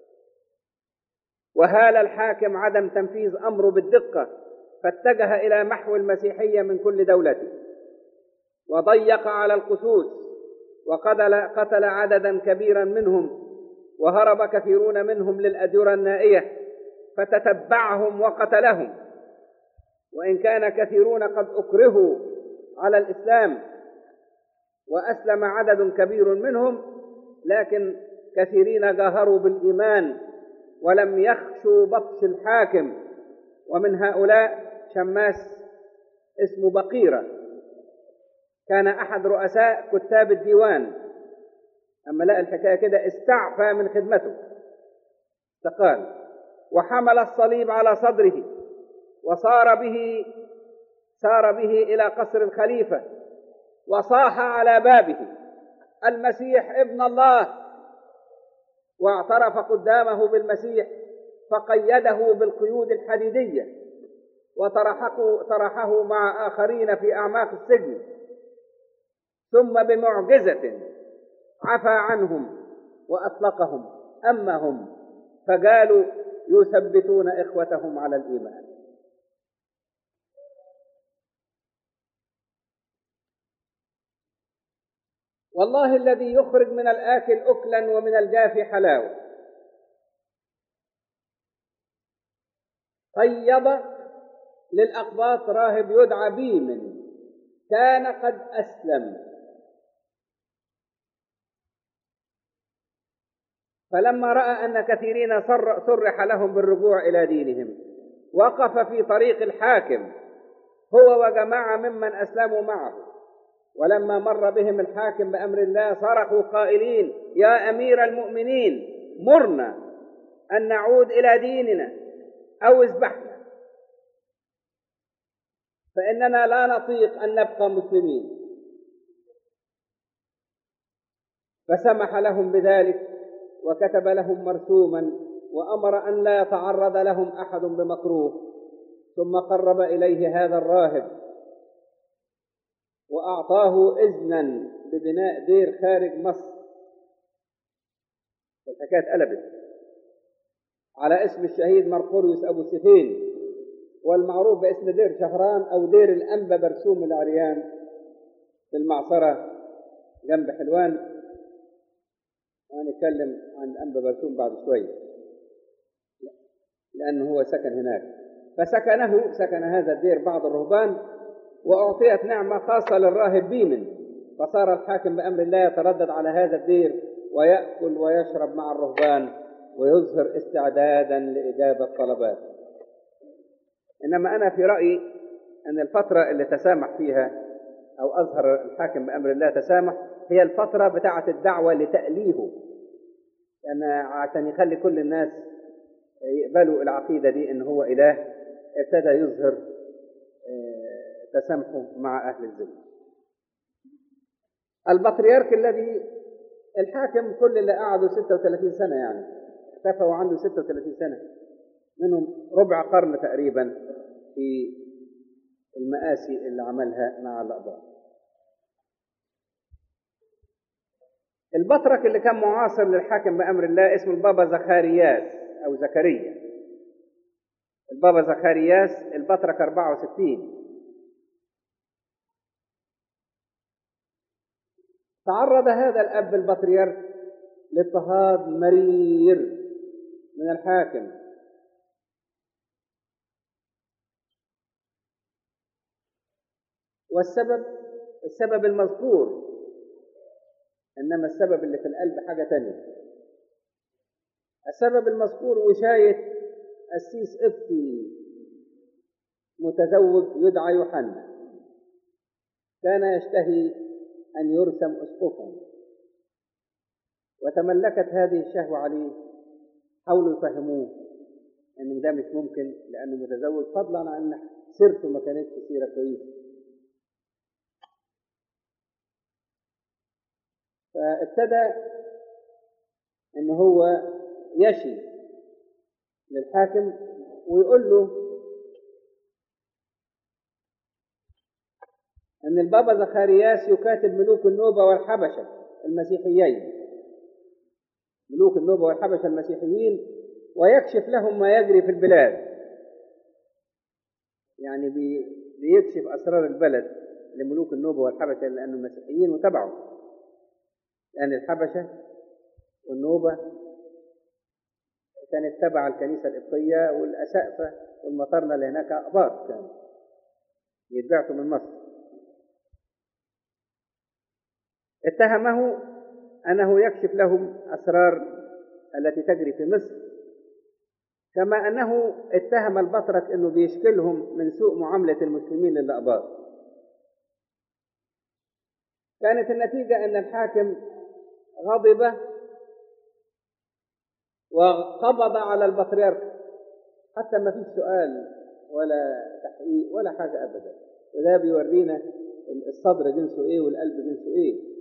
وهال الحاكم عدم تنفيذ أمره بالدقة فاتجه إلى محو المسيحية من كل دولته وضيق على القسوس وقتل قتل عددا كبيرا منهم وهرب كثيرون منهم للأديرة النائية فتتبعهم وقتلهم وإن كان كثيرون قد أكرهوا على الإسلام وأسلم عدد كبير منهم لكن كثيرين جاهروا بالإيمان ولم يخشوا بطش الحاكم ومن هؤلاء شماس اسمه بقيرة كان أحد رؤساء كتاب الديوان أما لقى الحكاية كده استعفى من خدمته استقال وحمل الصليب على صدره وصار به سار به إلى قصر الخليفة وصاح على بابه المسيح ابن الله واعترف قدامه بالمسيح فقيده بالقيود الحديدية وطرحه طرحه مع آخرين في أعماق السجن ثم بمعجزة عفى عنهم وأطلقهم أما هم فقالوا يثبتون إخوتهم على الإيمان والله الذي يخرج من الآكل أكلا ومن الجاف حلاوة قيض للأقباط راهب يدعى بيمن كان قد أسلم فلما رأى أن كثيرين صرح لهم بالرجوع إلى دينهم وقف في طريق الحاكم هو وجماعة ممن أسلموا معه ولما مر بهم الحاكم بأمر الله صرخوا قائلين يا أمير المؤمنين مرنا أن نعود إلى ديننا أو اذبحنا فإننا لا نطيق أن نبقى مسلمين فسمح لهم بذلك وكتب لهم مرسوما وأمر أن لا يتعرض لهم أحد بمكروه ثم قرب إليه هذا الراهب وأعطاه إذنا ببناء دير خارج مصر الحكاية اتقلبت على اسم الشهيد مرقوريوس أبو سفين والمعروف باسم دير شهران أو دير الأنبا برسوم العريان في المعصرة جنب حلوان وهنتكلم عن الأنبا برسوم بعد شوية لأنه هو سكن هناك فسكنه سكن هذا الدير بعض الرهبان وأعطيت نعمة خاصة للراهب بيمن فصار الحاكم بأمر الله يتردد على هذا الدير ويأكل ويشرب مع الرهبان ويظهر استعدادا لإجابة طلبات إنما أنا في رأيي أن الفترة اللي تسامح فيها أو أظهر الحاكم بأمر الله تسامح هي الفترة بتاعة الدعوة لتأليهه لأن عشان يخلي كل الناس يقبلوا العقيدة دي إن هو إله ابتدى يظهر تسامحه مع أهل الذمة البطريرك الذي الحاكم كل اللي قعدوا 36 سنة يعني اختفى وعنده 36 سنة منهم ربع قرن تقريبا في المآسي اللي عملها مع الأقباط البطرك اللي كان معاصر للحاكم بأمر الله اسمه البابا زخارياس أو زكريا البابا زخارياس البطرك 64 تعرض هذا الأب البطريرك لاضطهاد مرير من الحاكم والسبب السبب المذكور إنما السبب اللي في القلب حاجة تانية السبب المذكور وشاية قسيس قبطي متزوج يدعى يوحنا كان يشتهي أن يرسم أسقفا وتملكت هذه الشهوة عليه حاولوا يفهموه أنه ده مش ممكن لأنه متزوج فضلا عن أن سيرته ما كانتش سيرة كويسة فابتدى ان هو يشي للحاكم ويقول له ان البابا زخارياس يكاتب ملوك النوبة والحبشة المسيحيين ملوك النوبة والحبشة المسيحيين ويكشف لهم ما يجري في البلاد يعني بيكشف أسرار البلد لملوك النوبة والحبشة لأنه المسيحيين وتبعوا لأن الحبشة والنوبة كانت تبع الكنيسة القبطية والأسقفة والمطرنة اللي هناك أقباط كانوا يتبعتوا من مصر اتهمه أنه يكشف لهم أسرار التي تجري في مصر كما أنه اتهم البطرك أنه بيشكلهم من سوء معاملة المسلمين للأقباط كانت النتيجة أن الحاكم غضب وقبض على البطريرك حتى ما فيش سؤال ولا تحقيق ولا حاجة أبدا وده بيورينا الصدر جنسه إيه والقلب جنسه إيه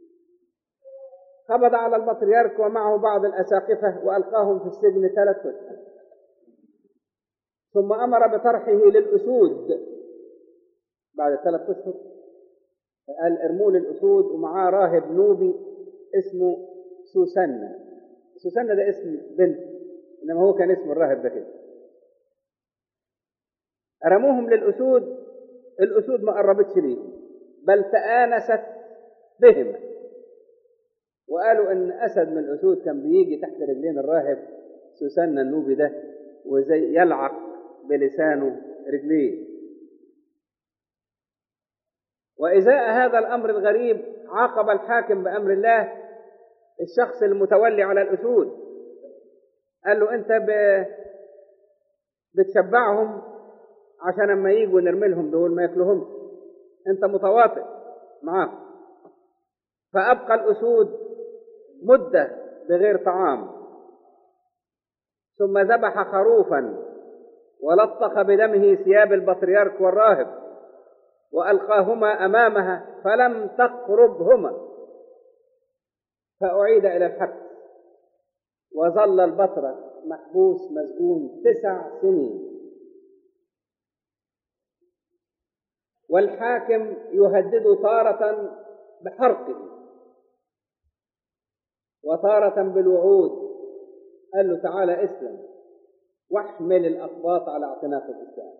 قبض على البطريرك ومعه بعض الأساقفة وألقاهم في السجن ثلاث أشهر ثم أمر بطرحه للأسود بعد ثلاث أشهر قال ارموه للأسود ومعاه راهب نوبي اسمه سوسنة سوسنة ده اسم بنت إنما هو كان اسم الراهب ده كده رموهم للأسود الأسود ما قربتش ليهم بل تآنست بهم وقالوا إن أسد من الأسود كان بيجي تحت رجلين الراهب سوسنة النوبي ده وزي يلعق بلسانه رجليه وإزاء هذا الأمر الغريب عاقب الحاكم بأمر الله الشخص المتولي على الأسود قال له أنت ب... بتشبعهم عشان لما يجوا نرمي لهم دول ما ياكلوهمش أنت متواطئ معاهم فأبقى الأسود مدة بغير طعام ثم ذبح خروفا ولطخ بدمه ثياب البطريرك والراهب وألقاهما أمامها فلم تقربهما فأعيد إلى الحبس وظل البطرك محبوس مسجون تسع سنين والحاكم يهدد تارة بحرقه وتارة بالوعود قال له تعالى اسلم واحمل الأقباط على اعتناق الإسلام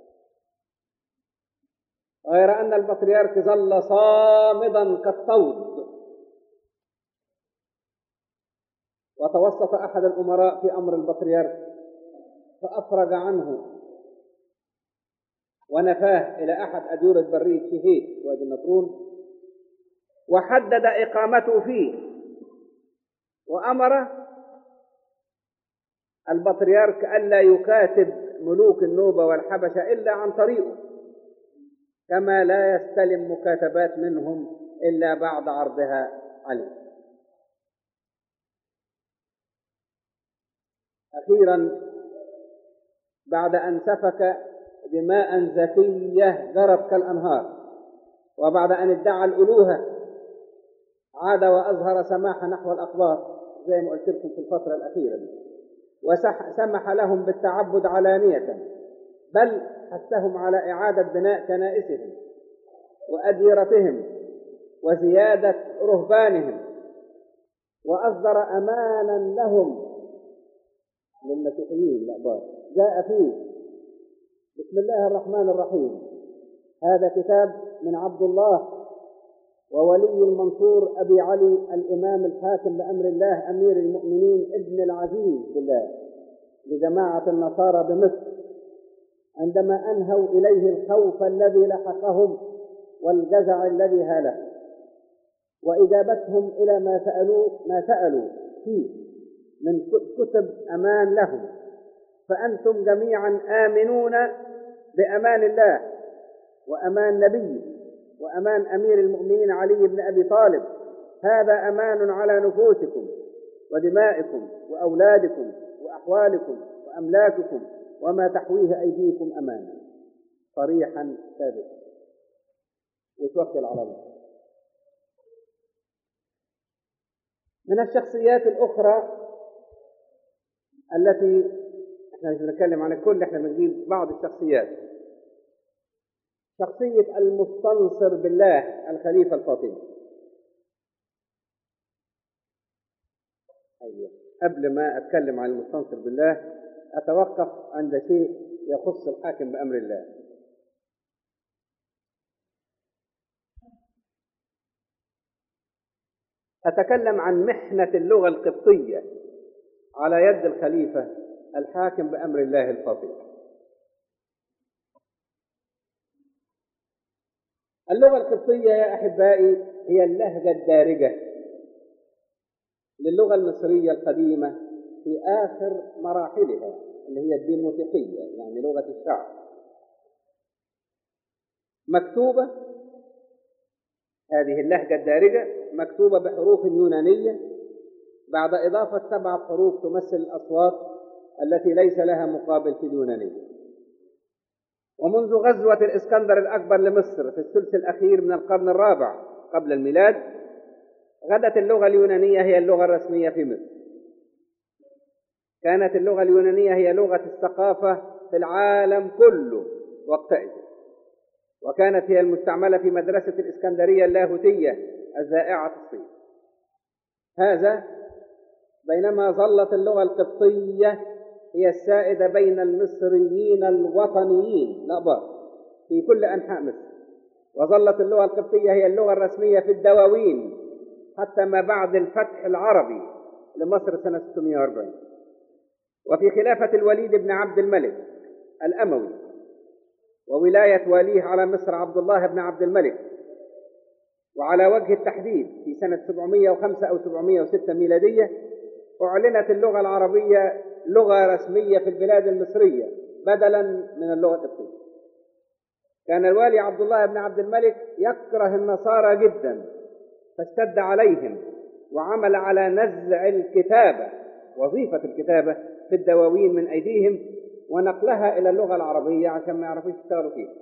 غير أن البطريرك ظل صامدا كالطود وتوسط أحد الأمراء في أمر البطريرك فأفرج عنه ونفاه إلى أحد أديرة برية شهيد وادي النطرون وحدد إقامته فيه وأمر البطريرك ألا يكاتب ملوك النوبة والحبشة إلا عن طريقه كما لا يستلم مكاتبات منهم إلا بعد عرضها عليه أخيرا بعد أن سفك دماء زكية جرت كالأنهار وبعد أن ادعى الألوهة عاد وأظهر سماح نحو الأقباط زي ما قلت لكم في الفترة الأخيرة دي وسمح لهم بالتعبد علانية بل حثهم على إعادة بناء كنائسهم وأديرتهم وزيادة رهبانهم وأصدر أمانا لهم للمسيحيين الأقباط جاء فيه بسم الله الرحمن الرحيم هذا كتاب من عبد الله وولي المنصور أبي علي الإمام الحاكم بأمر الله أمير المؤمنين ابن العزيز بالله لجماعة النصارى بمصر عندما أنهوا إليه الخوف الذي لحقهم والجزع الذي هاله وإجابتهم إلى ما سألوا ما سألوا فيه من كتب أمان لهم فأنتم جميعا آمنون بأمان الله وأمان نبيه وأمان أمير المؤمنين علي بن أبي طالب هذا أمان على نفوسكم ودمائكم وأولادكم وأحوالكم وأملاككم وما تحويه أيديكم أمانا صريحا ثابتا وتوكل على الله من الشخصيات الأخرى التي احنا مش بنتكلم عن الكل احنا بنجيب بعض الشخصيات شخصية المستنصر بالله الخليفة الفاطمي أيوة. قبل ما أتكلم عن المستنصر بالله أتوقف عند شيء يخص الحاكم بأمر الله أتكلم عن محنة اللغة القبطية على يد الخليفة الحاكم بأمر الله الفاطمي اللغة القبطية يا أحبائي هي اللهجة الدارجة للغة المصرية القديمة في آخر مراحلها اللي هي الديموتيقية يعني لغة الشعب مكتوبة هذه اللهجة الدارجة مكتوبة بحروف يونانية بعد إضافة سبعة حروف تمثل الأصوات التي ليس لها مقابل في اليونانية ومنذ غزوة الإسكندر الأكبر لمصر في الثلث الأخير من القرن الرابع قبل الميلاد غدت اللغة اليونانية هي اللغة الرسمية في مصر كانت اللغة اليونانية هي لغة الثقافة في العالم كله وقتئذ وكانت هي المستعملة في مدرسة الإسكندرية اللاهوتية الزائعة الصين هذا بينما ظلت اللغة القبطية هي السائدة بين المصريين الوطنيين الأبار في كل أنحاء مصر وظلت اللغة القبطية هي اللغة الرسمية في الدواوين حتى ما بعد الفتح العربي لمصر سنة 640 وفي خلافة الوليد بن عبد الملك الأموي وولاية واليه على مصر عبد الله بن عبد الملك وعلى وجه التحديد في سنة 705 أو 706 ميلادية أعلنت اللغة العربية لغة رسمية في البلاد المصرية بدلا من اللغة القبطية كان الوالي عبد الله بن عبد الملك يكره النصارى جدا فاشتد عليهم وعمل على نزع الكتابة وظيفة الكتابة في الدواوين من أيديهم ونقلها إلى اللغة العربية عشان ما يعرفوش يشتغلوا فيها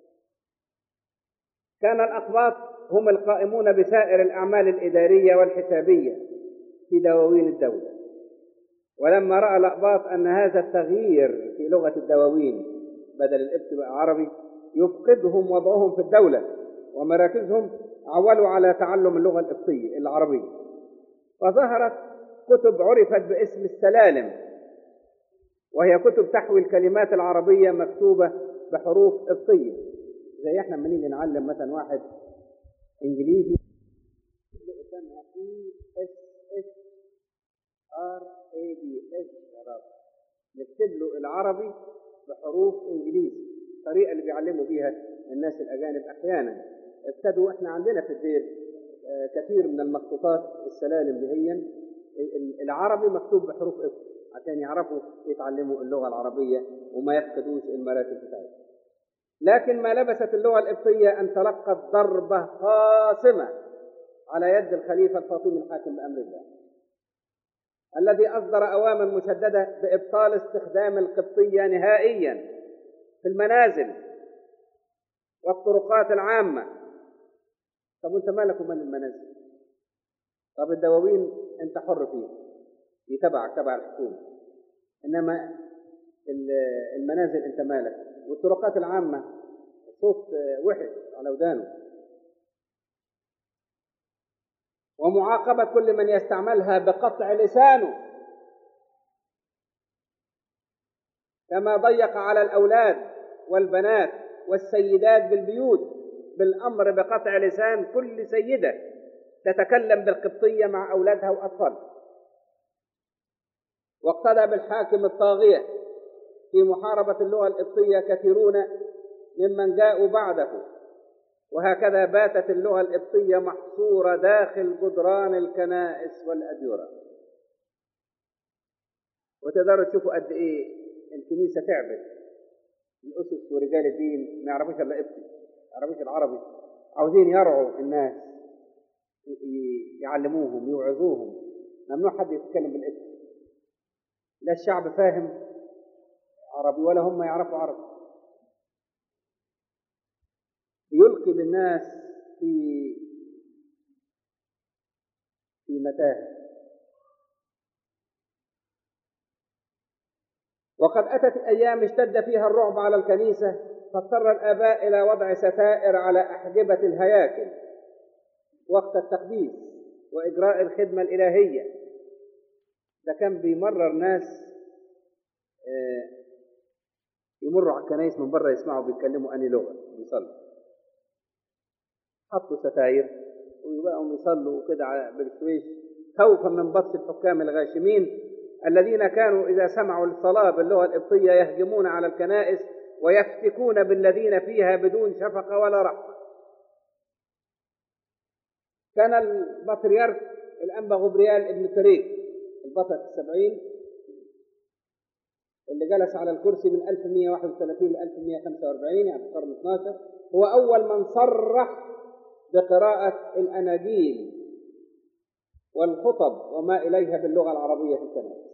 كان الأقباط هم القائمون بسائر الأعمال الإدارية والحسابية في دواوين الدولة ولما رأى الأقباط أن هذا التغيير في لغة الدواوين بدل الإبت بقى عربي يفقدهم وضعهم في الدولة ومراكزهم عولوا على تعلم اللغة القبطية العربية فظهرت كتب عرفت باسم السلالم وهي كتب تحوي الكلمات العربية مكتوبة بحروف قبطية زي احنا لما نيجي نعلم مثلا واحد انجليزي قدامها اي اس اس ار اي بي اس نكتب له العربي بحروف انجليزي الطريقه اللي بيعلموا بيها الناس الاجانب احيانا ابتدوا احنا عندنا في الدير كثير من المخطوطات السلالم دهيا العربي مكتوب بحروف قبط عشان يعرفوا يتعلموا اللغه العربيه وما يفقدوش المراكز بتاعتهم لكن ما لبست اللغه القبطيه ان تلقت ضربه قاصمه على يد الخليفه الفاطمي الحاكم بامر الله الذي اصدر اوامر مشدده بابطال استخدام القبطيه نهائيا في المنازل والطرقات العامه طب وانت مالك ومال المنازل طب الدواوين انت حر فيها دي تبعك تبع الحكومه انما المنازل انت مالك والطرقات العامه صوت وحش على ودانه ومعاقبه كل من يستعملها بقطع لسانه كما ضيق على الاولاد والبنات والسيدات بالبيوت بالامر بقطع لسان كل سيده تتكلم بالقبطيه مع اولادها واطفالها واقتدى بالحاكم الطاغيه في محاربه اللغه القبطيه كثيرون ممن جاءوا بعده وهكذا باتت اللغه القبطيه محصوره داخل جدران الكنائس والاديره وتقدروا تشوفوا قد ايه الكنيسه تعبت الاسس ورجال الدين ما يعرفوش الا قبطي ما يعرفوش العربي عاوزين يرعوا الناس يعلموهم يوعظوهم ممنوع حد يتكلم بالاسم لا الشعب فاهم عربي ولا هم يعرفوا عربي يلقي بالناس في في متاهه وقد أتت أيام اشتد فيها الرعب على الكنيسة فاضطر الآباء إلى وضع ستائر على أحجبة الهياكل وقت التقديس وإجراء الخدمة الإلهية ده كان بيمرر ناس يمروا على الكنايس من بره يسمعوا بيتكلموا أني لغة بيصلوا حطوا ستاير ويبقوا يصلوا كده بالشويش خوفا من بطش الحكام الغاشمين الذين كانوا إذا سمعوا الصلاة باللغة القبطية يهجمون على الكنائس ويفتكون بالذين فيها بدون شفقة ولا رحمة كان البطريرك الأنبا غبريال ابن تريك البطرك السبعين اللي جلس على الكرسي من 1131 ل 1145 يعني في القرن 12 هو أول من صرح بقراءة الأناجيل والخطب وما إليها باللغة العربية في الكنائس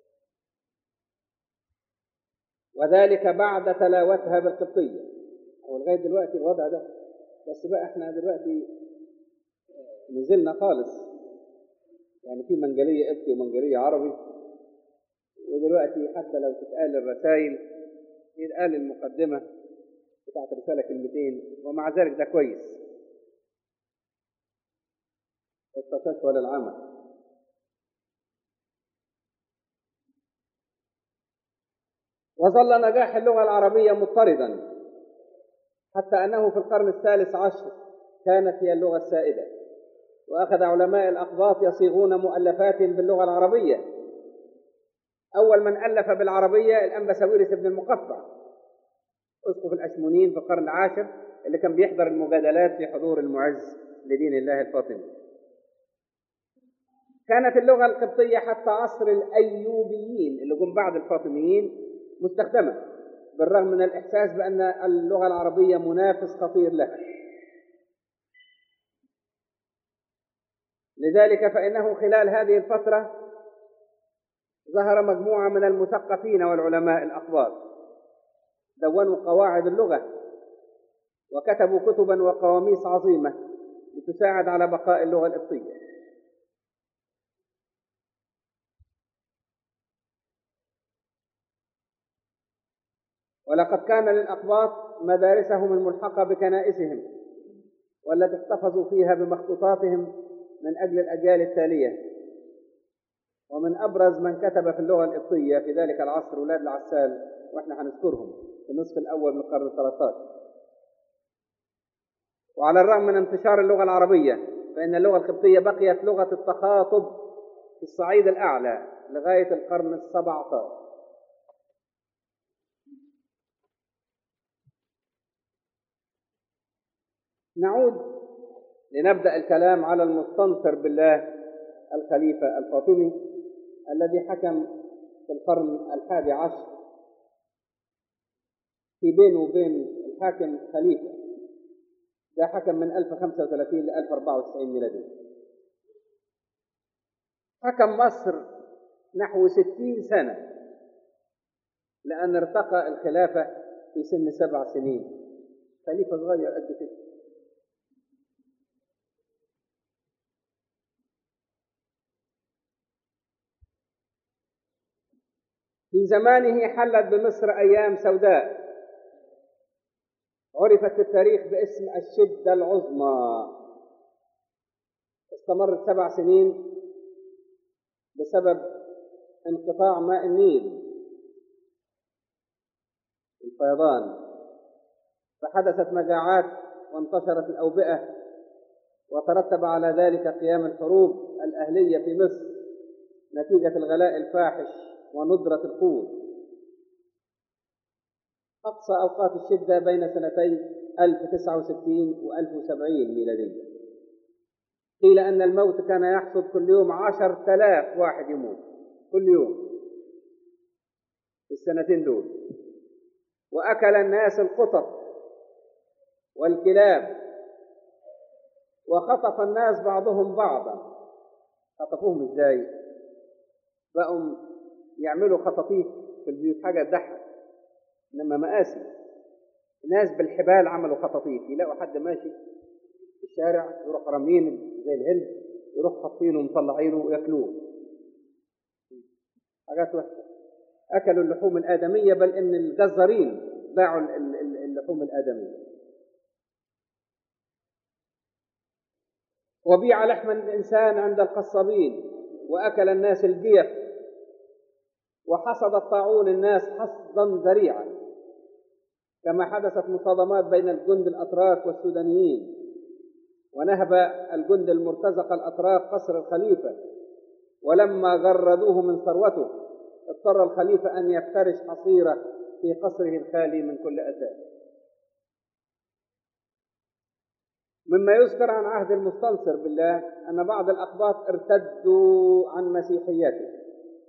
وذلك بعد تلاوتها بالقبطية أو لغاية دلوقتي الوضع ده بس بقى احنا دلوقتي نزلنا خالص يعني في منجلية قبطي ومنجلية عربي ودلوقتي حتى لو تتقال الرسائل يتقال المقدمة بتاعت رسالة كلمتين ومع ذلك ده كويس التشكل العمل وظل نجاح اللغة العربية مضطردا حتى أنه في القرن الثالث عشر كانت هي اللغة السائدة وأخذ علماء الأقباط يصيغون مؤلفات باللغة العربية أول من ألف بالعربية الأنبا ساويرس بن المقفع أسقف الأشمونين في القرن العاشر اللي كان بيحضر المجادلات في حضور المعز لدين الله الفاطمي كانت اللغة القبطية حتى عصر الأيوبيين اللي جم بعد الفاطميين مستخدمة بالرغم من الإحساس بأن اللغة العربية منافس خطير لها لذلك فإنه خلال هذه الفترة ظهر مجموعة من المثقفين والعلماء الأقباط دونوا قواعد اللغة وكتبوا كتبا وقواميس عظيمة لتساعد على بقاء اللغة القبطية ولقد كان للأقباط مدارسهم الملحقة بكنائسهم والتي احتفظوا فيها بمخطوطاتهم من أجل الأجيال التالية ومن أبرز من كتب في اللغة القبطية في ذلك العصر ولاد العسال وإحنا هنذكرهم في النصف الأول من القرن الثلاثة وعلى الرغم من انتشار اللغة العربية فإن اللغة القبطية بقيت لغة التخاطب في الصعيد الأعلى لغاية القرن السبعة عشر نعود لنبدأ الكلام على المستنصر بالله الخليفة الفاطمي الذي حكم في القرن الحادي عشر في بينه وبين الحاكم خليفة ده حكم من 1035 ل 1094 ميلادي حكم مصر نحو 60 سنة لأن ارتقى الخلافة في سن سبع سنين خليفة صغير قد كده في زمانه حلت بمصر أيام سوداء عرفت في التاريخ باسم الشدة العظمى استمرت سبع سنين بسبب انقطاع ماء النيل الفيضان فحدثت مجاعات وانتشرت الأوبئة وترتب على ذلك قيام الحروب الأهلية في مصر نتيجة الغلاء الفاحش وندرة القوت أقصى أوقات الشدة بين سنتي 1069 و 1070 ميلادية قيل أن الموت كان يحصد كل يوم عشر تلاف واحد يموت كل يوم في السنتين دول وأكل الناس القطط والكلاب وخطف الناس بعضهم بعضا خطفوهم ازاي بقوا يعملوا خطاطيف في البيوت حاجه تضحك انما مآسي ناس بالحبال عملوا خطاطيف يلاقوا حد ماشي في الشارع يروح رامين زي الهند يروح حاطينه ومطلعينه وياكلوه حاجات وحشه اكلوا اللحوم الادميه بل ان الجزارين باعوا اللحوم الادميه وبيع لحم الإنسان عند القصابين وأكل الناس الجيف وحصد الطاعون الناس حصدا ذريعا كما حدثت مصادمات بين الجند الأتراك والسودانيين ونهب الجند المرتزق الأتراك قصر الخليفة ولما جردوه من ثروته اضطر الخليفة أن يفترش حصيرة في قصره الخالي من كل أساس مما يذكر عن عهد المستنصر بالله أن بعض الأقباط ارتدوا عن مسيحيته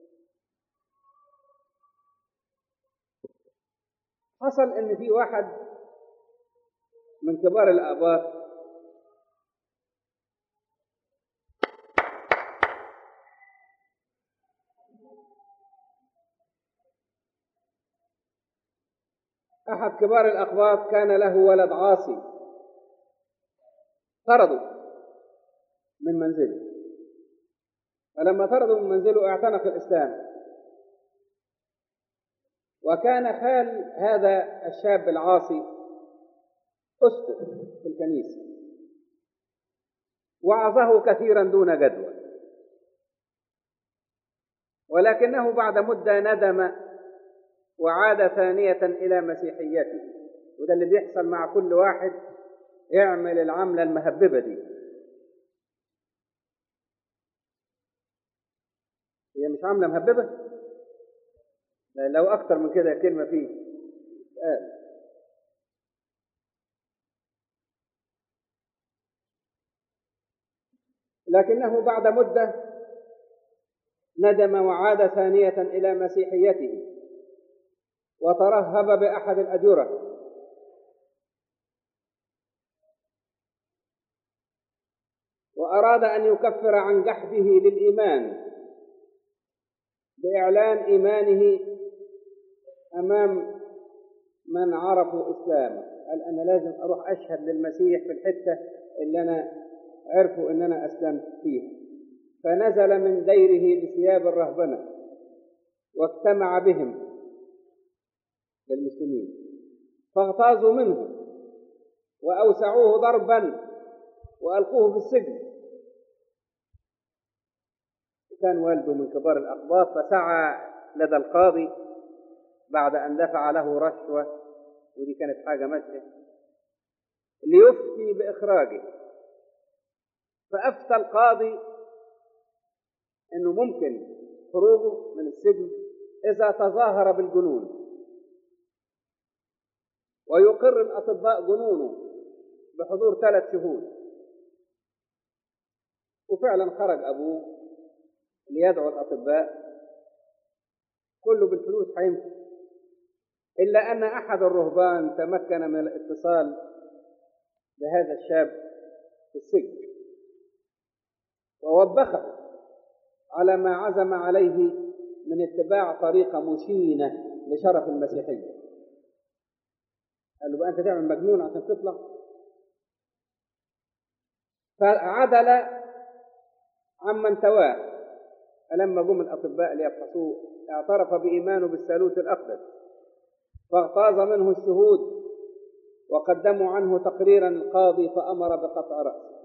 حصل إن في واحد من كبار الآباط أحد كبار الأقباط كان له ولد عاصي طردوا من منزله فلما طردوا من منزله اعتنق الإسلام وكان خال هذا الشاب العاصي أسقف في الكنيسة وعظه كثيرا دون جدوى ولكنه بعد مدة ندم وعاد ثانية إلى مسيحيته وده اللي بيحصل مع كل واحد اعمل العملة المهببة دي هي مش عملة مهببة لا لو أكتر من كده كلمة فيه آه. لكنه بعد مدة ندم وعاد ثانية إلى مسيحيته وترهب بأحد الأجرة وأراد أن يكفر عن جحده للإيمان بإعلان إيمانه أمام من عرفوا إسلامه قال أنا لازم أروح أشهد للمسيح في الحتة اللي أنا عرفوا إن أنا أسلمت فيها فنزل من ديره بثياب الرهبنة واجتمع بهم للمسلمين فاغتاظوا منه وأوسعوه ضربا وألقوه في السجن كان والده من كبار الأقباط فسعى لدى القاضي بعد أن دفع له رشوة ودي كانت حاجة ماشية ليفتي بإخراجه فأفتى القاضي أنه ممكن خروجه من السجن إذا تظاهر بالجنون ويقر الأطباء جنونه بحضور ثلاث شهود وفعلا خرج أبوه ليدعو الأطباء كله بالفلوس هيمشي إلا أن أحد الرهبان تمكن من الاتصال بهذا الشاب في السجن ووبخه على ما عزم عليه من اتباع طريقة مشينة لشرف المسيحية قال له بقى أنت تعمل مجنون عشان تطلع فعدل عمن تواه فلما جم الأطباء ليفحصوه اعترف بإيمانه بالثالوث الأقدس فاغتاظ منه الشهود وقدموا عنه تقريرا القاضي فأمر بقطع رأسه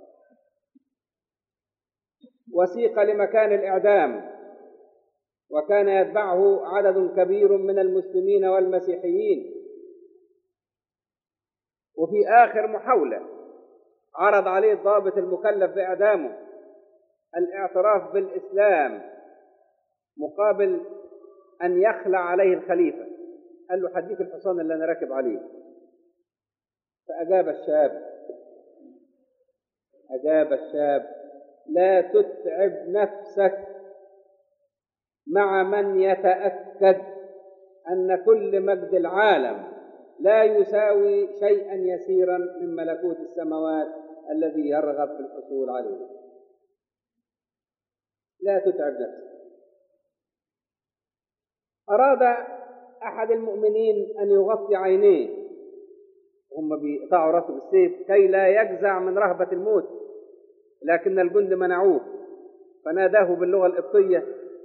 وسيق لمكان الإعدام وكان يتبعه عدد كبير من المسلمين والمسيحيين وفي آخر محاولة عرض عليه الضابط المكلف بإعدامه الاعتراف بالإسلام مقابل أن يخلع عليه الخليفة قال له حديك الحصان اللي أنا راكب عليه فأجاب الشاب أجاب الشاب لا تتعب نفسك مع من يتأكد أن كل مجد العالم لا يساوي شيئا يسيرا من ملكوت السماوات الذي يرغب في الحصول عليه لا تتعب نفسك أراد أحد المؤمنين أن يغطي عينيه هم بيقطعوا راسه بالسيف كي لا يجزع من رهبة الموت لكن الجند منعوه فناداه باللغة القبطية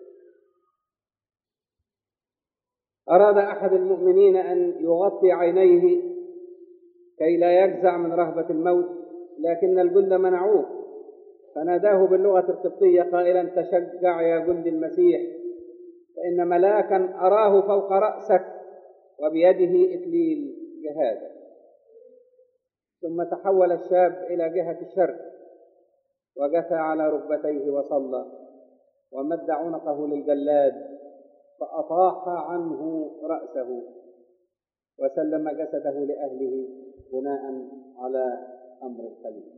أراد أحد المؤمنين أن يغطي عينيه كي لا يجزع من رهبة الموت لكن الجند منعوه فناداه باللغة القبطية قائلا تشجع يا جند المسيح فإن ملاكا أراه فوق رأسك وبيده إكليل جهاد ثم تحول الشاب إلى جهة الشرق وجثى على ركبتيه وصلى ومد عنقه للجلاد فأطاح عنه رأسه وسلم جسده لأهله بناء على أمر الخليفة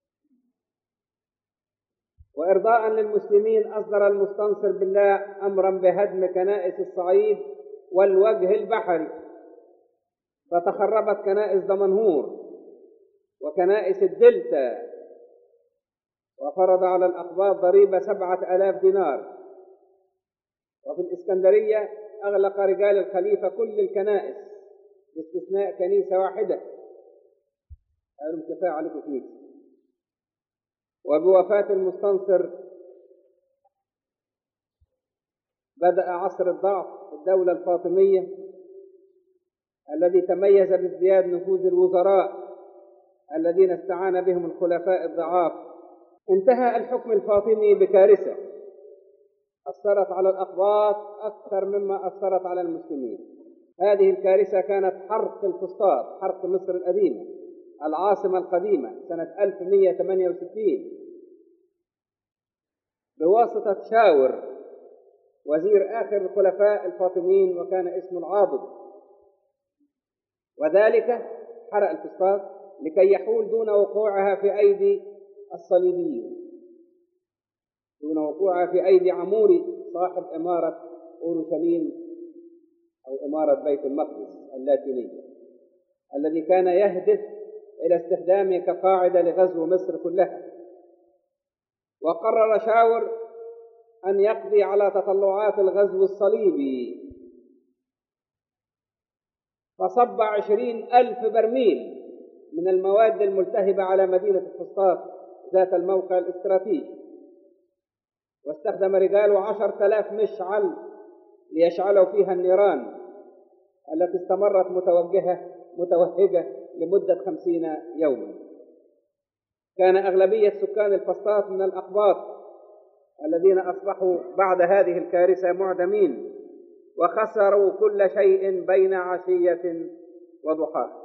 وإرضاء للمسلمين أصدر المستنصر بالله أمرا بهدم كنائس الصعيد والوجه البحري فتخربت كنائس دمنهور وكنائس الدلتا وفرض على الأقباط ضريبة سبعة آلاف دينار وفي الإسكندرية أغلق رجال الخليفة كل الكنائس باستثناء كنيسة واحدة قالوا كفاية عليكم كنيسة وبوفاة المستنصر بدأ عصر الضعف في الدولة الفاطمية الذي تميز بازدياد نفوذ الوزراء الذين استعان بهم الخلفاء الضعاف انتهى الحكم الفاطمي بكارثة أثرت على الأقباط أكثر مما أثرت على المسلمين هذه الكارثة كانت حرق الفسطاط حرق مصر القديمة العاصمة القديمة سنة 1168 بواسطة شاور وزير آخر الخلفاء الفاطميين وكان اسمه العاضد وذلك حرق الفسطاط لكي يحول دون وقوعها في أيدي الصليبيين دون وقوعها في أيدي عموري صاحب إمارة أورشليم أو إمارة بيت المقدس اللاتينية الذي كان يهدف إلى استخدامه كقاعدة لغزو مصر كلها وقرر شاور أن يقضي على تطلعات الغزو الصليبي فصب عشرين ألف برميل من المواد الملتهبة على مدينة الفسطاط ذات الموقع الاستراتيجي واستخدم رجاله عشر تلاف مشعل ليشعلوا فيها النيران التي استمرت متوجهة متوهجة لمدة خمسين يوما كان أغلبية سكان الفسطاط من الأقباط الذين أصبحوا بعد هذه الكارثة معدمين وخسروا كل شيء بين عشية وضحاها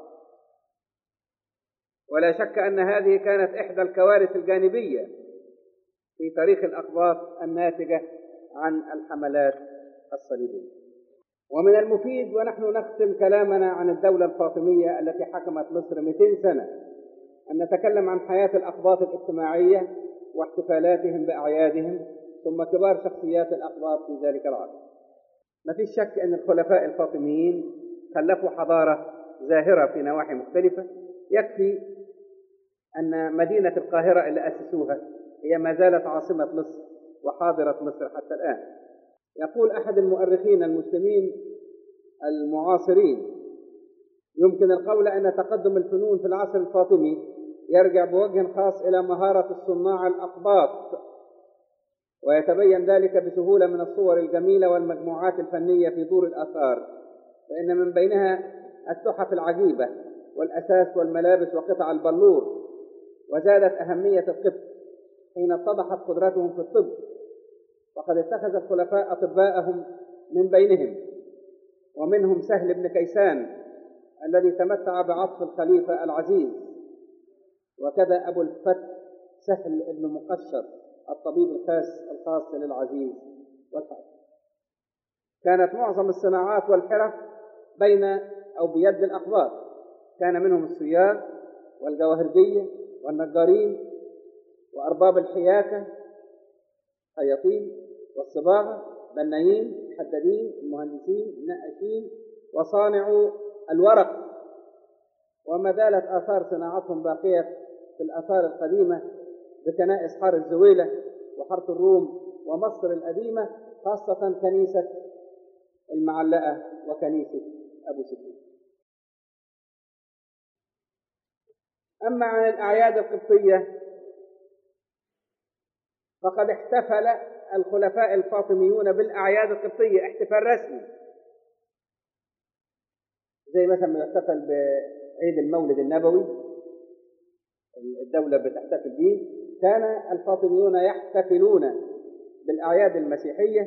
ولا شك أن هذه كانت إحدى الكوارث الجانبية في تاريخ الأقباط الناتجة عن الحملات الصليبية ومن المفيد ونحن نختم كلامنا عن الدولة الفاطمية التي حكمت مصر 200 سنة أن نتكلم عن حياة الأقباط الاجتماعية واحتفالاتهم بأعيادهم ثم كبار شخصيات الأقباط في ذلك العصر ما فيش شك أن الخلفاء الفاطميين خلفوا حضارة زاهرة في نواحي مختلفة يكفي أن مدينة القاهرة اللي أسسوها هي ما زالت عاصمة مصر وحاضرة مصر حتى الآن يقول أحد المؤرخين المسلمين المعاصرين يمكن القول أن تقدم الفنون في العصر الفاطمي يرجع بوجه خاص إلى مهارة الصناع الأقباط ويتبين ذلك بسهولة من الصور الجميلة والمجموعات الفنية في دور الآثار فإن من بينها التحف العجيبة والأساس والملابس وقطع البلور وزادت أهمية القبط حين اتضحت قدرتهم في الطب وقد اتخذ الخلفاء أطباءهم من بينهم ومنهم سهل بن كيسان الذي تمتع بعطف الخليفة العزيز وكذا أبو الفتح سهل بن مقشر الطبيب الخاص الخاص للعزيز والحاج كانت معظم الصناعات والحرف بين أو بيد الأقباط كان منهم السيار والجواهرجية والنجارين وأرباب الحياكة خياطين والصباغة بنايين حدادين المهندسين النقاشين وصانعو الورق وما زالت آثار صناعتهم باقية في الآثار القديمة بكنائس حار الزويلة وحارة الروم ومصر القديمة خاصة كنيسة المعلقة وكنيسة أبو سفيان أما عن الأعياد القبطية فقد احتفل الخلفاء الفاطميون بالأعياد القبطية احتفال رسمي زي مثلا ما يحتفل بعيد المولد النبوي الدولة بتحتفل به كان الفاطميون يحتفلون بالأعياد المسيحية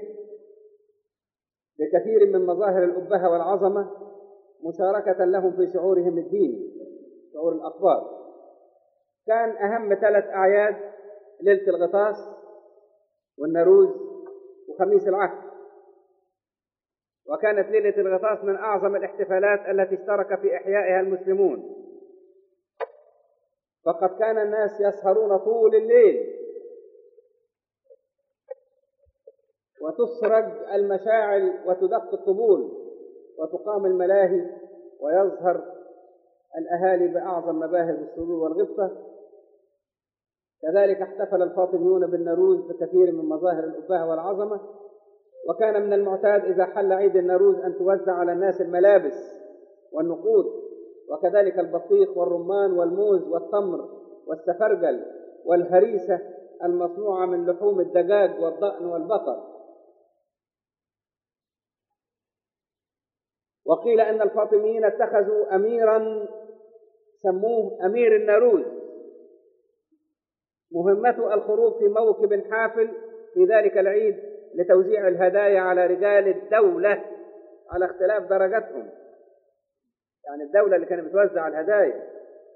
بكثير من مظاهر الأبهة والعظمة مشاركة لهم في شعورهم الديني شعور الأقباط كان أهم ثلاث أعياد ليلة الغطاس والنروز وخميس العهد وكانت ليلة الغطاس من أعظم الاحتفالات التي اشترك في إحيائها المسلمون فقد كان الناس يسهرون طول الليل وتسرج المشاعل وتدق الطبول وتقام الملاهي ويظهر الأهالي بأعظم مباهج السرور والغبطة كذلك احتفل الفاطميون بالنروز بكثير من مظاهر الأبهة والعظمة وكان من المعتاد إذا حل عيد النروز أن توزع على الناس الملابس والنقود وكذلك البطيخ والرمان والموز والتمر والسفرجل والهريسة المصنوعة من لحوم الدجاج والضأن والبقر وقيل أن الفاطميين اتخذوا أميرا سموه أمير النروز مهمته الخروج في موكب حافل في ذلك العيد لتوزيع الهدايا على رجال الدولة على اختلاف درجاتهم يعني الدولة اللي كانت بتوزع الهدايا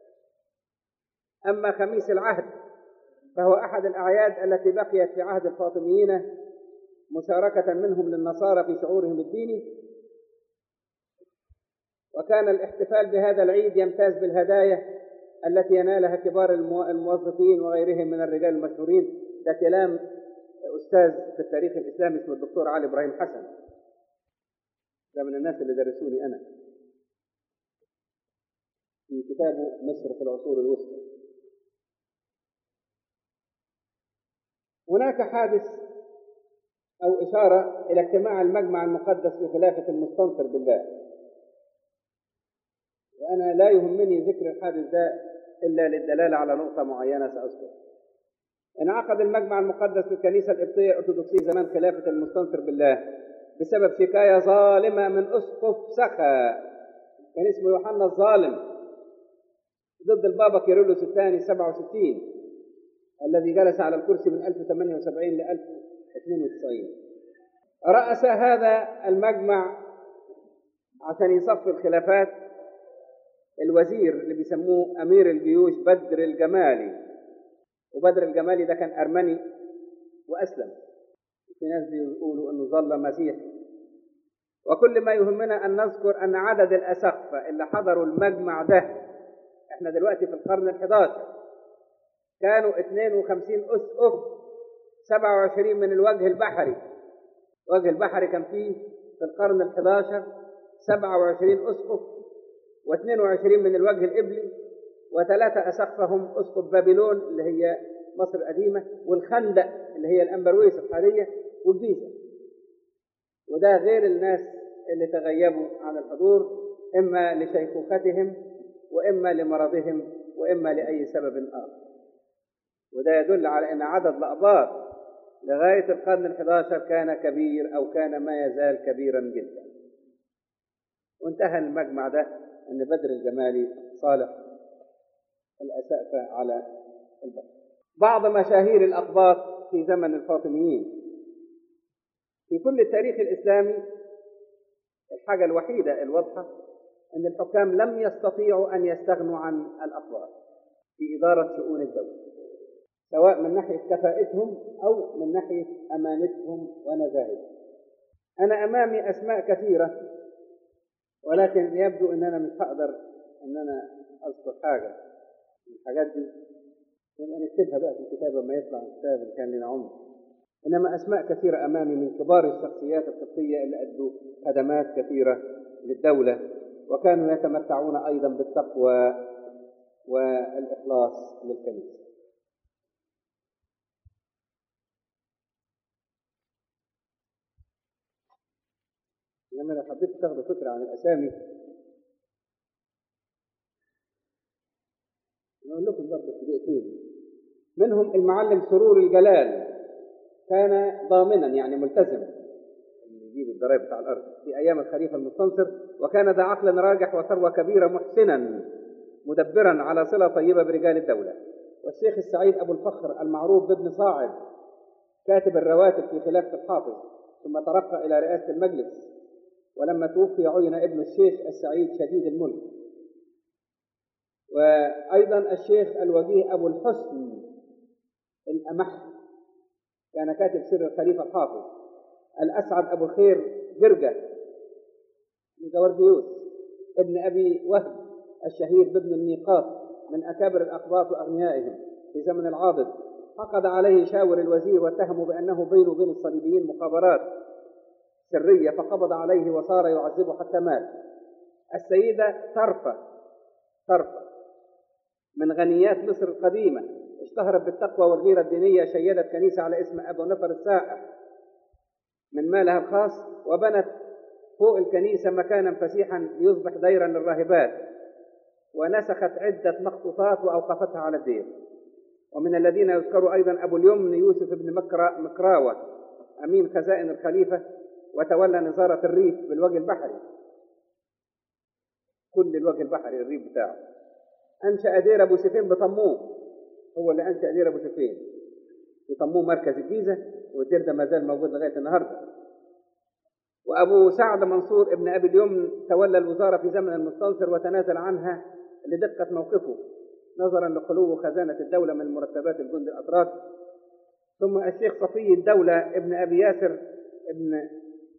أما خميس العهد فهو أحد الأعياد التي بقيت في عهد الفاطميين مشاركة منهم للنصارى في شعورهم الديني وكان الاحتفال بهذا العيد يمتاز بالهدايا التي ينالها كبار الموظفين وغيرهم من الرجال المشهورين ده كلام أستاذ في التاريخ الإسلامي اسمه الدكتور علي إبراهيم حسن ده من الناس اللي درسوني أنا في كتابه مصر في العصور الوسطى هناك حادث أو إشارة إلى اجتماع المجمع المقدس في خلافة المستنصر بالله وأنا لا يهمني ذكر الحادث ده إلا للدلالة على نقطة معينة سأذكر انعقد المجمع المقدس في الكنيسة القبطية الأرثوذكسية زمان خلافة المستنصر بالله بسبب شكاية ظالمة من أسقف سخا كان اسمه يوحنا الظالم ضد البابا كيرلس الثاني 67 الذي جلس على الكرسي من 1078 ل 1092 رأس هذا المجمع عشان يصفي الخلافات الوزير اللي بيسموه أمير الجيوش بدر الجمالي وبدر الجمالي ده كان أرمني وأسلم في ناس بيقولوا أنه ظل مسيحي وكل ما يهمنا أن نذكر أن عدد الأسقفة اللي حضروا المجمع ده احنا دلوقتي في القرن الحداشر كانوا 52 أسقف 27 من الوجه البحري الوجه البحري كان فيه في القرن الحداشر 27 أسقف و22 من الوجه الإبلي وثلاثة أسقفهم أسقف بابلون اللي هي مصر القديمة والخندق اللي هي الأمبرويس الحالية والجيزة وده غير الناس اللي تغيبوا عن الحضور إما لشيخوختهم وإما لمرضهم وإما لأي سبب آخر وده يدل على أن عدد الأقباط لغاية القرن الحداشر كان كبير أو كان ما يزال كبيرا جدا وانتهى المجمع ده أن بدر الجمالي صالح الأسقفة على البحر بعض مشاهير الأقباط في زمن الفاطميين في كل التاريخ الإسلامي الحاجة الوحيدة الواضحة أن الحكام لم يستطيعوا أن يستغنوا عن الأقباط في إدارة شؤون الدولة سواء من ناحية كفاءتهم أو من ناحية أمانتهم ونزاهتهم أنا أمامي أسماء كثيرة ولكن يبدو أن أنا مش هقدر أن أنا أذكر حاجة من الحاجات دي يبقى نكتبها بقى في الكتاب لما يطلع الكتاب اللي كان لنا عمر إنما أسماء كثيرة أمامي من كبار الشخصيات القبطية اللي أدوا خدمات كثيرة للدولة وكانوا يتمتعون أيضا بالتقوى والإخلاص للكنيسة لما لو حبيت تاخدوا فكرة عن الأسامي نقول لكم برضه في دقيقتين منهم المعلم سرور الجلال كان ضامنا يعني ملتزم يجيب الضرائب بتاع الارض في ايام الخليفه المستنصر وكان ذا عقل راجح وثروه كبيره محسنا مدبرا على صله طيبه برجال الدوله والشيخ السعيد ابو الفخر المعروف بابن صاعد كاتب الرواتب في خلافه الحافظ ثم ترقى الى رئاسه المجلس ولما توفي عين ابن الشيخ السعيد شديد الملك وايضا الشيخ الوجيه ابو الحسن الامح كان كاتب سر الخليفه الحافظ الاسعد ابو الخير جرجه من جورديوس ابن ابي وهب الشهير بابن الميقات من اكابر الاقباط واغنيائهم في زمن العاضد فقد عليه شاور الوزير واتهموا بانه بينه وبين الصليبيين مخابرات سريه فقبض عليه وصار يعذبه حتى مات السيده طرفه طرفه من غنيات مصر القديمه اشتهرت بالتقوى والغيرة الدينية شيدت كنيسة على اسم أبو نفر السائح من مالها الخاص وبنت فوق الكنيسة مكانا فسيحا يصبح ديرا للراهبات ونسخت عدة مخطوطات وأوقفتها على الدير ومن الذين يذكر أيضا أبو اليمن يوسف بن مكرا مكراوة أمين خزائن الخليفة وتولى نظارة الريف بالوجه البحري كل الوجه البحري الريف بتاعه أنشأ دير أبو سيفين بطموه هو اللي انشا دير ابو سفيان يسموه مركز الجيزه والدير ده ما زال موجود لغايه النهارده وابو سعد منصور ابن ابي اليمن تولى الوزاره في زمن المستنصر وتنازل عنها لدقه موقفه نظرا لخلو خزانه الدوله من مرتبات الجند الاتراك ثم الشيخ صفي الدوله ابن ابي ياسر ابن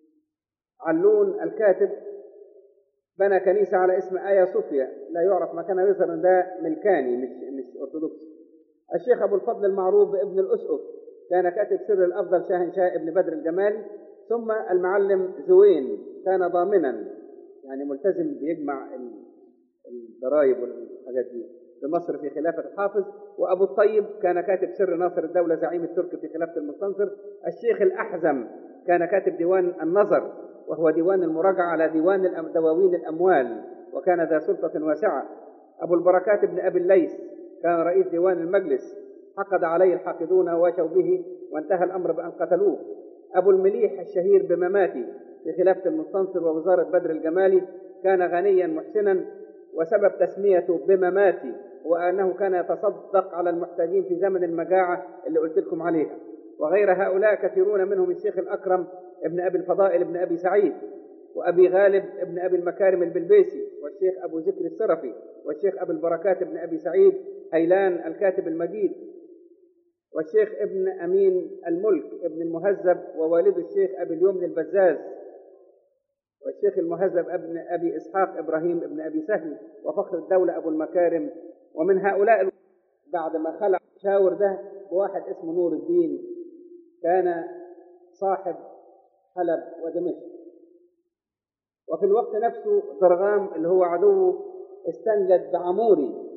علون الكاتب بنى كنيسه على اسم ايا صوفيا لا يعرف مكانها يظهر ان ده ملكاني مش مش ارثوذكسي الشيخ أبو الفضل المعروف بابن الأسقف كان كاتب سر الأفضل شاهنشاه ابن بدر الجمالي ثم المعلم زوين كان ضامنا يعني ملتزم بيجمع الضرائب والحاجات دي بمصر في خلافة الحافظ وأبو الطيب كان كاتب سر ناصر الدولة زعيم الترك في خلافة المستنصر الشيخ الأحزم كان كاتب ديوان النظر وهو ديوان المراجعة على ديوان دواوين الأموال وكان ذا سلطة واسعة أبو البركات بن أبي الليث كان رئيس ديوان المجلس حقد عليه الحاقدون واشوا به وانتهى الامر بان قتلوه ابو المليح الشهير بمماتي في خلافه المستنصر ووزاره بدر الجمالي كان غنيا محسنا وسبب تسميته بمماتي وانه كان يتصدق على المحتاجين في زمن المجاعه اللي قلت لكم عليها وغير هؤلاء كثيرون منهم الشيخ الاكرم ابن ابي الفضائل ابن ابي سعيد وابي غالب ابن ابي المكارم البلبيسي والشيخ ابو ذكر السرفي والشيخ ابو البركات ابن ابي سعيد هيلان الكاتب المجيد والشيخ ابن امين الملك ابن المهذب ووالد الشيخ ابي اليمن البزاز والشيخ المهذب ابن ابي اسحاق ابراهيم ابن ابي سهل وفخر الدوله ابو المكارم ومن هؤلاء بعد ما خلع شاور ده بواحد اسمه نور الدين كان صاحب حلب ودمشق وفي الوقت نفسه ضرغام اللي هو عدوه استنجد بعموري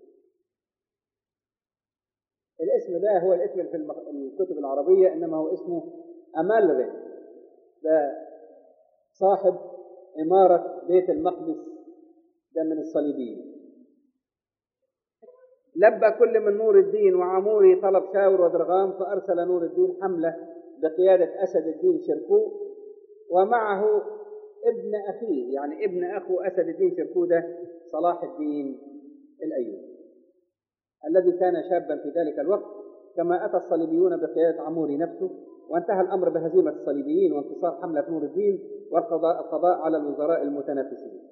الاسم ده هو الاسم في الكتب العربية إنما هو اسمه أمالغي ده صاحب إمارة بيت المقدس ده من الصليبيين لبى كل من نور الدين وعموري طلب شاور ودرغام فأرسل نور الدين حملة بقيادة أسد الدين شركو ومعه ابن أخيه يعني ابن أخو أسد الدين شركو ده صلاح الدين الأيوبي الذي كان شابا في ذلك الوقت كما أتى الصليبيون بقيادة عموري نفسه وانتهى الأمر بهزيمة الصليبيين وانتصار حملة نور الدين والقضاء القضاء على الوزراء المتنافسين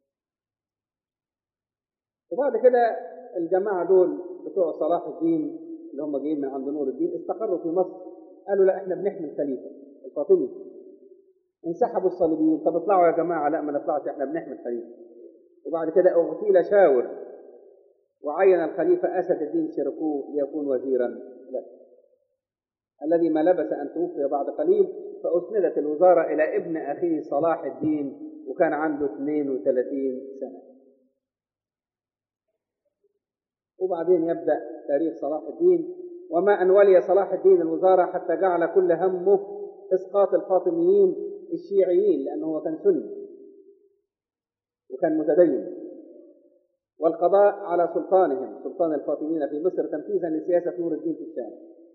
وبعد كده الجماعة دول بتوع صلاح الدين اللي هم جايين من عند نور الدين استقروا في مصر قالوا لا احنا بنحمي الخليفة الفاطمي انسحبوا الصليبيين طب اطلعوا يا جماعة لا ما نطلعش احنا بنحمي الخليفة وبعد كده اغتيل شاور وعين الخليفة أسد الدين شركو ليكون وزيرا له الذي ما لبث أن توفي بعد قليل فأسندت الوزارة إلى ابن أخيه صلاح الدين وكان عنده 32 سنة وبعدين يبدأ تاريخ صلاح الدين وما أن ولي صلاح الدين الوزارة حتى جعل كل همه إسقاط الفاطميين الشيعيين لأنه هو كان سني وكان متدين والقضاء على سلطانهم سلطان الفاطميين في مصر تنفيذا لسياسة نور الدين في الشام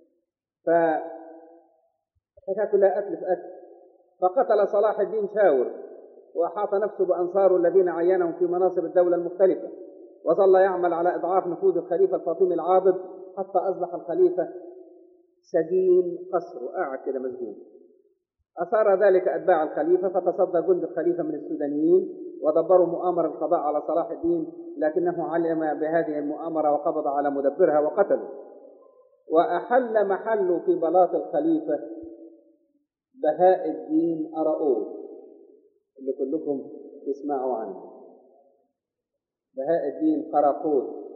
فالحكاية كلها قتل في قتل فقتل صلاح الدين شاور وأحاط نفسه بأنصاره الذين عينهم في مناصب الدولة المختلفة وظل يعمل على إضعاف نفوذ الخليفة الفاطمي العاضد حتى أصبح الخليفة سجين قصر وقاعد كده مسجون أثار ذلك أتباع الخليفة فتصدى جند الخليفة من السودانيين ودبروا مؤامرة القضاء على صلاح الدين لكنه علم بهذه المؤامرة وقبض على مدبرها وقتله وأحل محله في بلاط الخليفة بهاء الدين أرؤوف اللي كلكم تسمعوا عنه بهاء الدين قراقوس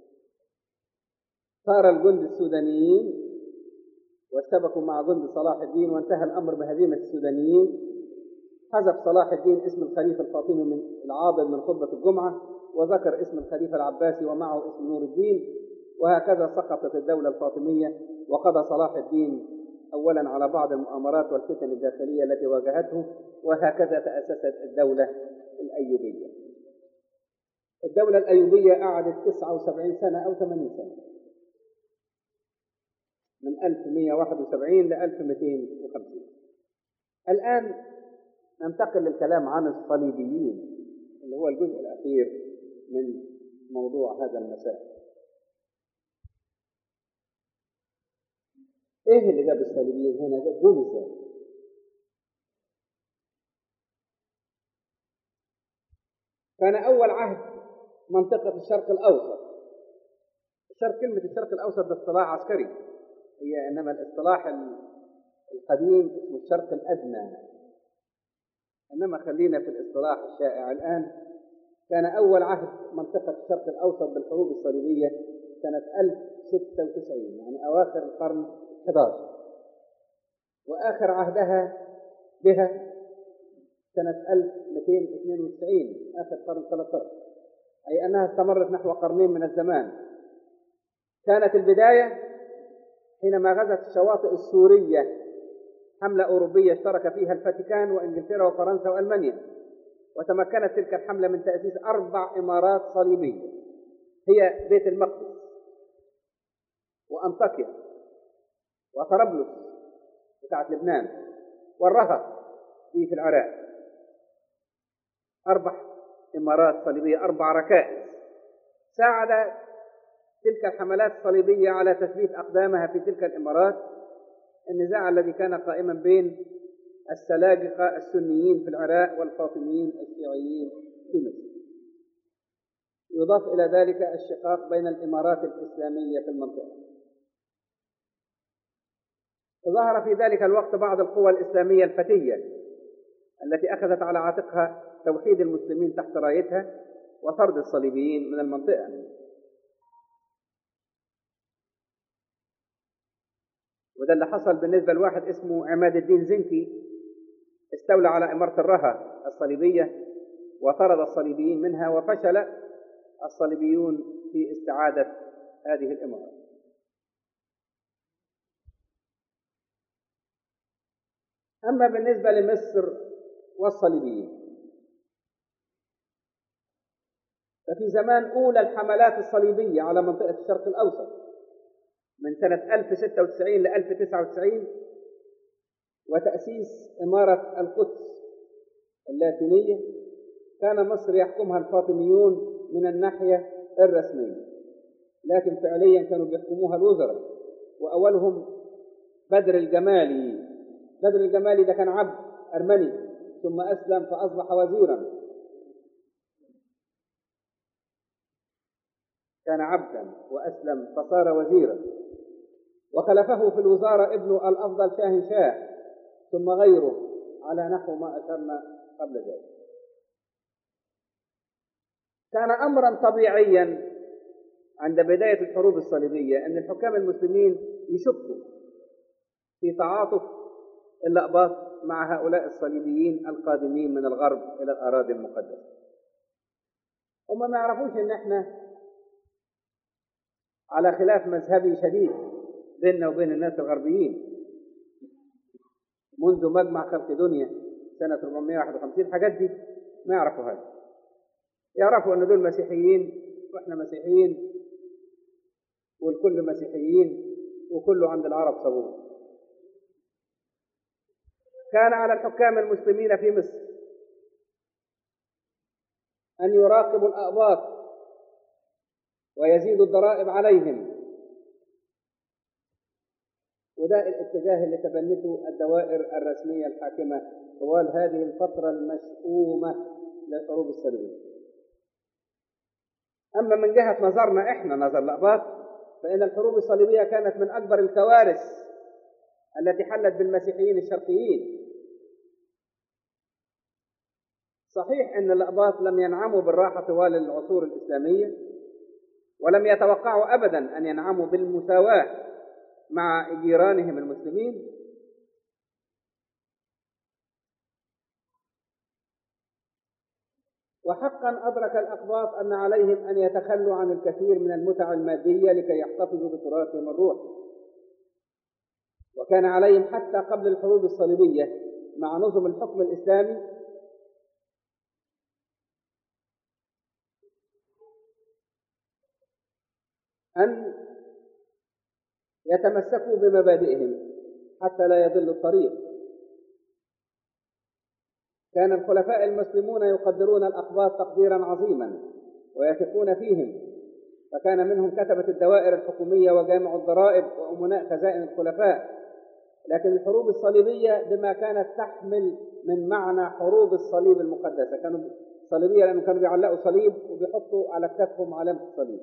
صار الجند السودانيين واشتبكوا مع جند صلاح الدين وانتهى الأمر بهزيمة السودانيين حذف صلاح الدين اسم الخليفة الفاطمي من العاضل من خطبة الجمعة وذكر اسم الخليفة العباسي ومعه اسم نور الدين وهكذا سقطت الدولة الفاطمية وقضى صلاح الدين أولا على بعض المؤامرات والفتن الداخلية التي واجهته وهكذا تأسست الدولة الأيوبية الدولة الأيوبية قعدت 79 سنة أو 80 سنة من 1171 ل 1250 الآن ننتقل للكلام عن الصليبيين اللي هو الجزء الأخير من موضوع هذا المساء ايه اللي جاب الصليبيين هنا جابهم ازاي كان اول عهد منطقة الشرق الأوسط الشرق كلمة الشرق الأوسط ده اصطلاح عسكري هي إنما الاصطلاح القديم اسمه الشرق الأدنى إنما خلينا في الاصطلاح الشائع الآن كان أول عهد منطقة الشرق الأوسط بالحروب الصليبية سنة 1096 يعني أواخر القرن 11 وآخر عهدها بها سنة 1292 آخر القرن 13 أي أنها استمرت نحو قرنين من الزمان كانت البداية حينما غزت الشواطئ السورية حملة أوروبية اشترك فيها الفاتيكان وإنجلترا وفرنسا وألمانيا وتمكنت تلك الحملة من تأسيس أربع إمارات صليبية هي بيت المقدس وأنطاكيا وطرابلس بتاعت لبنان والرهط دي في العراق أربع إمارات صليبية أربع ركائز ساعد تلك الحملات الصليبية على تثبيت أقدامها في تلك الإمارات النزاع الذي كان قائما بين السلاجقة السنيين في العراق والفاطميين الشيعيين في مصر يضاف إلى ذلك الشقاق بين الإمارات الإسلامية في المنطقة ظهر في ذلك الوقت بعض القوى الإسلامية الفتية التي أخذت على عاتقها توحيد المسلمين تحت رايتها وطرد الصليبيين من المنطقة وده اللي حصل بالنسبة لواحد اسمه عماد الدين زنكي استولى على إمارة الرها الصليبية وطرد الصليبيين منها وفشل الصليبيون في استعادة هذه الإمارة أما بالنسبة لمصر والصليبيين ففي زمان أولى الحملات الصليبية على منطقة الشرق الأوسط من سنة 1096 ل 1099 وتأسيس إمارة القدس اللاتينية كان مصر يحكمها الفاطميون من الناحية الرسمية لكن فعليا كانوا بيحكموها الوزراء وأولهم بدر الجمالي بدر الجمالي ده كان عبد أرمني ثم أسلم فأصبح وزيرا كان عبدا وأسلم فصار وزيرا وخلفه في الوزارة ابنه الأفضل شاهن شاه ثم غيره على نحو ما أشرنا قبل ذلك كان أمرا طبيعيا عند بداية الحروب الصليبية أن الحكام المسلمين يشكوا في تعاطف الأقباط مع هؤلاء الصليبيين القادمين من الغرب إلى الأراضي المقدسة هم ما يعرفوش أن احنا على خلاف مذهبي شديد بيننا وبين الناس الغربيين منذ مجمع خلق دنيا سنة 451 الحاجات دي ما يعرفوهاش يعرفوا أن دول مسيحيين وإحنا مسيحيين والكل مسيحيين وكله عند العرب صابون كان على الحكام المسلمين في مصر أن يراقبوا الأقباط ويزيدوا الضرائب عليهم وده الاتجاه اللي تبنته الدوائر الرسمية الحاكمة طوال هذه الفترة المشؤومة للحروب الصليبية أما من جهة نظرنا إحنا نظر الأقباط فإن الحروب الصليبية كانت من أكبر الكوارث التي حلت بالمسيحيين الشرقيين صحيح أن الأقباط لم ينعموا بالراحة طوال العصور الإسلامية ولم يتوقعوا أبدا أن ينعموا بالمساواة مع جيرانهم المسلمين وحقا أدرك الأقباط أن عليهم أن يتخلوا عن الكثير من المتع المادية لكي يحتفظوا بتراثهم الروحي وكان عليهم حتى قبل الحروب الصليبية مع نظم الحكم الإسلامي أن يتمسكوا بمبادئهم حتى لا يضلوا الطريق كان الخلفاء المسلمون يقدرون الأقباط تقديرا عظيما ويثقون فيهم فكان منهم كتبة الدوائر الحكومية وجامع الضرائب وأمناء خزائن الخلفاء لكن الحروب الصليبية بما كانت تحمل من معنى حروب الصليب المقدسة كانوا صليبية لأنهم كانوا بيعلقوا صليب وبيحطوا على كتافهم علامة الصليب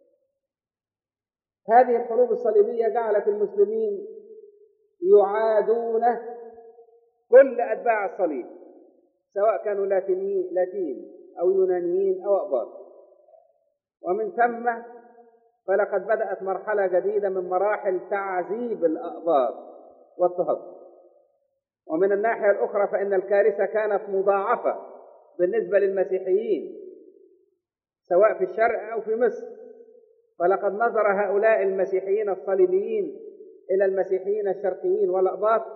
هذه الحروب الصليبية جعلت المسلمين يعادون كل أتباع الصليب سواء كانوا لاتينيين لاتين أو يونانيين أو أقباط ومن ثم فلقد بدأت مرحلة جديدة من مراحل تعذيب الأقباط واضطهاد ومن الناحية الأخرى فإن الكارثة كانت مضاعفة بالنسبة للمسيحيين سواء في الشرق أو في مصر فلقد نظر هؤلاء المسيحيين الصليبيين إلى المسيحيين الشرقيين والأقباط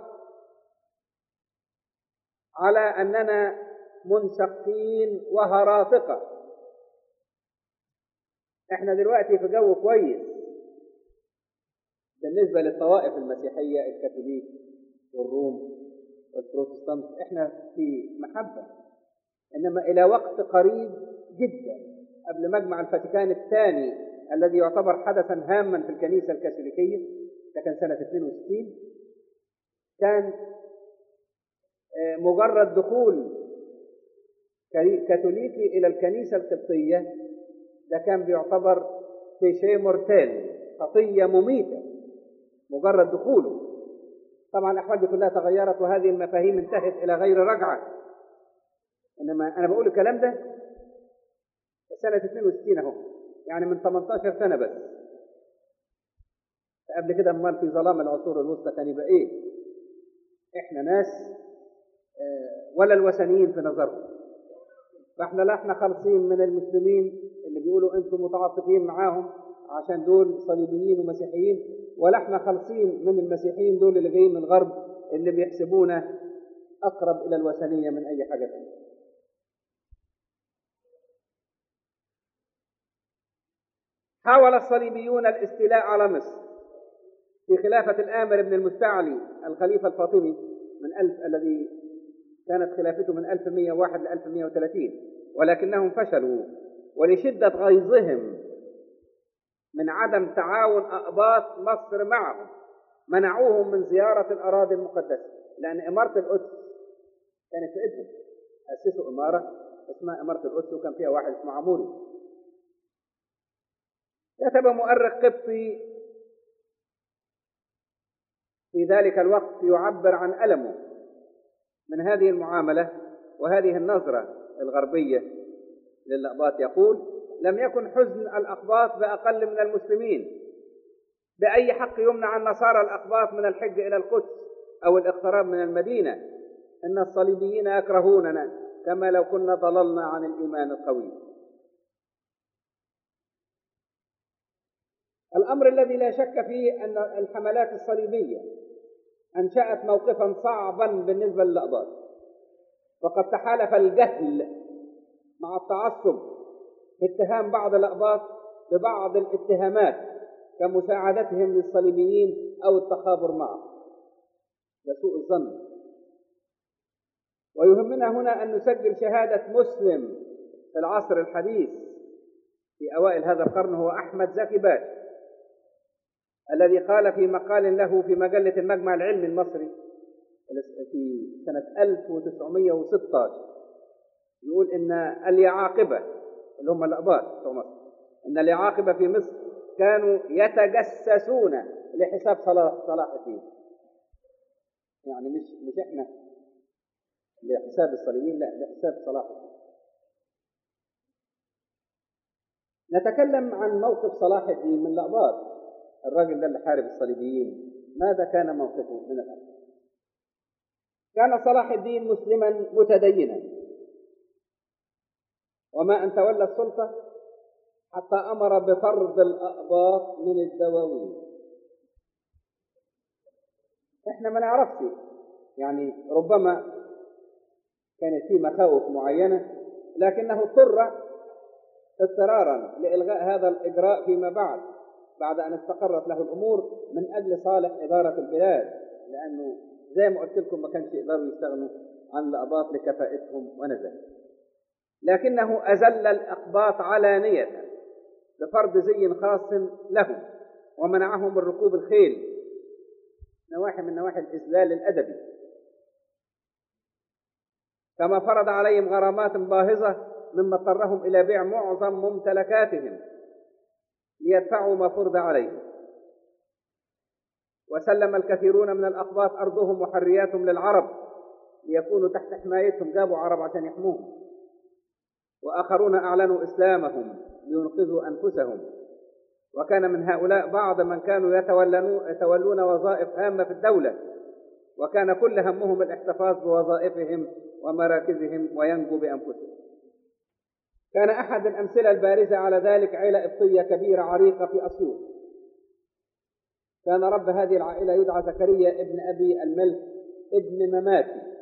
على أننا منشقين وهراطقة احنا دلوقتي في جو كويس بالنسبة للطوائف المسيحية الكاثوليك والروم والبروتستانت احنا في محبة انما الى وقت قريب جدا قبل مجمع الفاتيكان الثاني الذي يعتبر حدثا هاما في الكنيسة الكاثوليكية ده كان سنة 62 كان مجرد دخول كاثوليكي إلى الكنيسة القبطية ده كان بيعتبر بيشي مورتال خطية مميتة مجرد دخوله طبعا الأحوال دي كلها تغيرت وهذه المفاهيم انتهت إلى غير رجعة إنما أنا بقول الكلام ده سنة 62 أهو يعني من 18 سنة بس قبل كده أمال في ظلام العصور الوسطى كان يبقى إيه؟ إحنا ناس ولا الوثنيين في نظرهم فاحنا لا احنا خالصين من المسلمين اللي بيقولوا انتم متعاطفين معاهم عشان دول صليبيين ومسيحيين ولا احنا خالصين من المسيحيين دول اللي جايين من الغرب اللي بيحسبونا اقرب الى الوثنيه من اي حاجه ثانيه حاول الصليبيون الاستيلاء على مصر في خلافة الآمر بن المستعلي الخليفة الفاطمي من ألف الذي كانت خلافته من 1101 ل 1130 ولكنهم فشلوا ولشدة غيظهم من عدم تعاون أقباط مصر معهم منعوهم من زيارة الأراضي المقدسة لأن إمارة القدس كانت في إيدهم أسسوا إمارة اسمها إمارة القدس وكان فيها واحد اسمه عموري كتب مؤرخ قبطي في ذلك الوقت يعبر عن ألمه من هذه المعاملة وهذه النظرة الغربية للأقباط يقول لم يكن حزن الأقباط بأقل من المسلمين بأي حق يمنع النصارى الأقباط من الحج إلى القدس أو الاقتراب من المدينة إن الصليبيين يكرهوننا كما لو كنا ضللنا عن الإيمان القوي الأمر الذي لا شك فيه أن الحملات الصليبية أنشأت موقفا صعبا بالنسبة للأقباط وقد تحالف الجهل مع التعصب في اتهام بعض الأقباط ببعض الاتهامات كمساعدتهم للصليبيين أو التخابر معهم لسوء الظن ويهمنا هنا أن نسجل شهادة مسلم في العصر الحديث في أوائل هذا القرن هو أحمد زكي باش الذي قال في مقال له في مجلة المجمع العلمي المصري في سنة 1916 يقول إن اليعاقبة اللي هم الأقباط في مصر إن اليعاقبة في مصر كانوا يتجسسون لحساب صلاح, صلاح الدين يعني مش مش احنا لحساب الصليبيين لا لحساب صلاح الدين نتكلم عن موقف صلاح الدين من الأقباط الراجل ده اللي حارب الصليبيين ماذا كان موقفه من الأمر كان صلاح الدين مسلما متدينا وما أن تولى السلطة حتى أمر بفرض الأقباط من الدواوين احنا ما نعرفش يعني ربما كانت في مخاوف معينة لكنه اضطر اضطرارا لإلغاء هذا الإجراء فيما بعد بعد أن استقرت له الأمور من أجل صالح إدارة البلاد لأنه زي ما قلت لكم ما كانش يقدروا يستغنوا عن الأقباط لكفاءتهم ونزلهم لكنه أزل الأقباط علانية بفرض زي خاص لهم ومنعهم من ركوب الخيل نواحي من نواحي الإذلال الأدبي كما فرض عليهم غرامات باهظة مما اضطرهم إلى بيع معظم ممتلكاتهم ليدفعوا ما فرض عليهم وسلم الكثيرون من الأقباط أرضهم وحرياتهم للعرب ليكونوا تحت حمايتهم جابوا عرب عشان يحموهم وآخرون أعلنوا إسلامهم لينقذوا أنفسهم وكان من هؤلاء بعض من كانوا يتولون وظائف هامة في الدولة وكان كل همهم الاحتفاظ بوظائفهم ومراكزهم وينجو بأنفسهم كان أحد الأمثلة البارزة على ذلك عيلة قبطية كبيرة عريقة في أسيوط كان رب هذه العائلة يدعى زكريا ابن أبي الملك ابن مماتي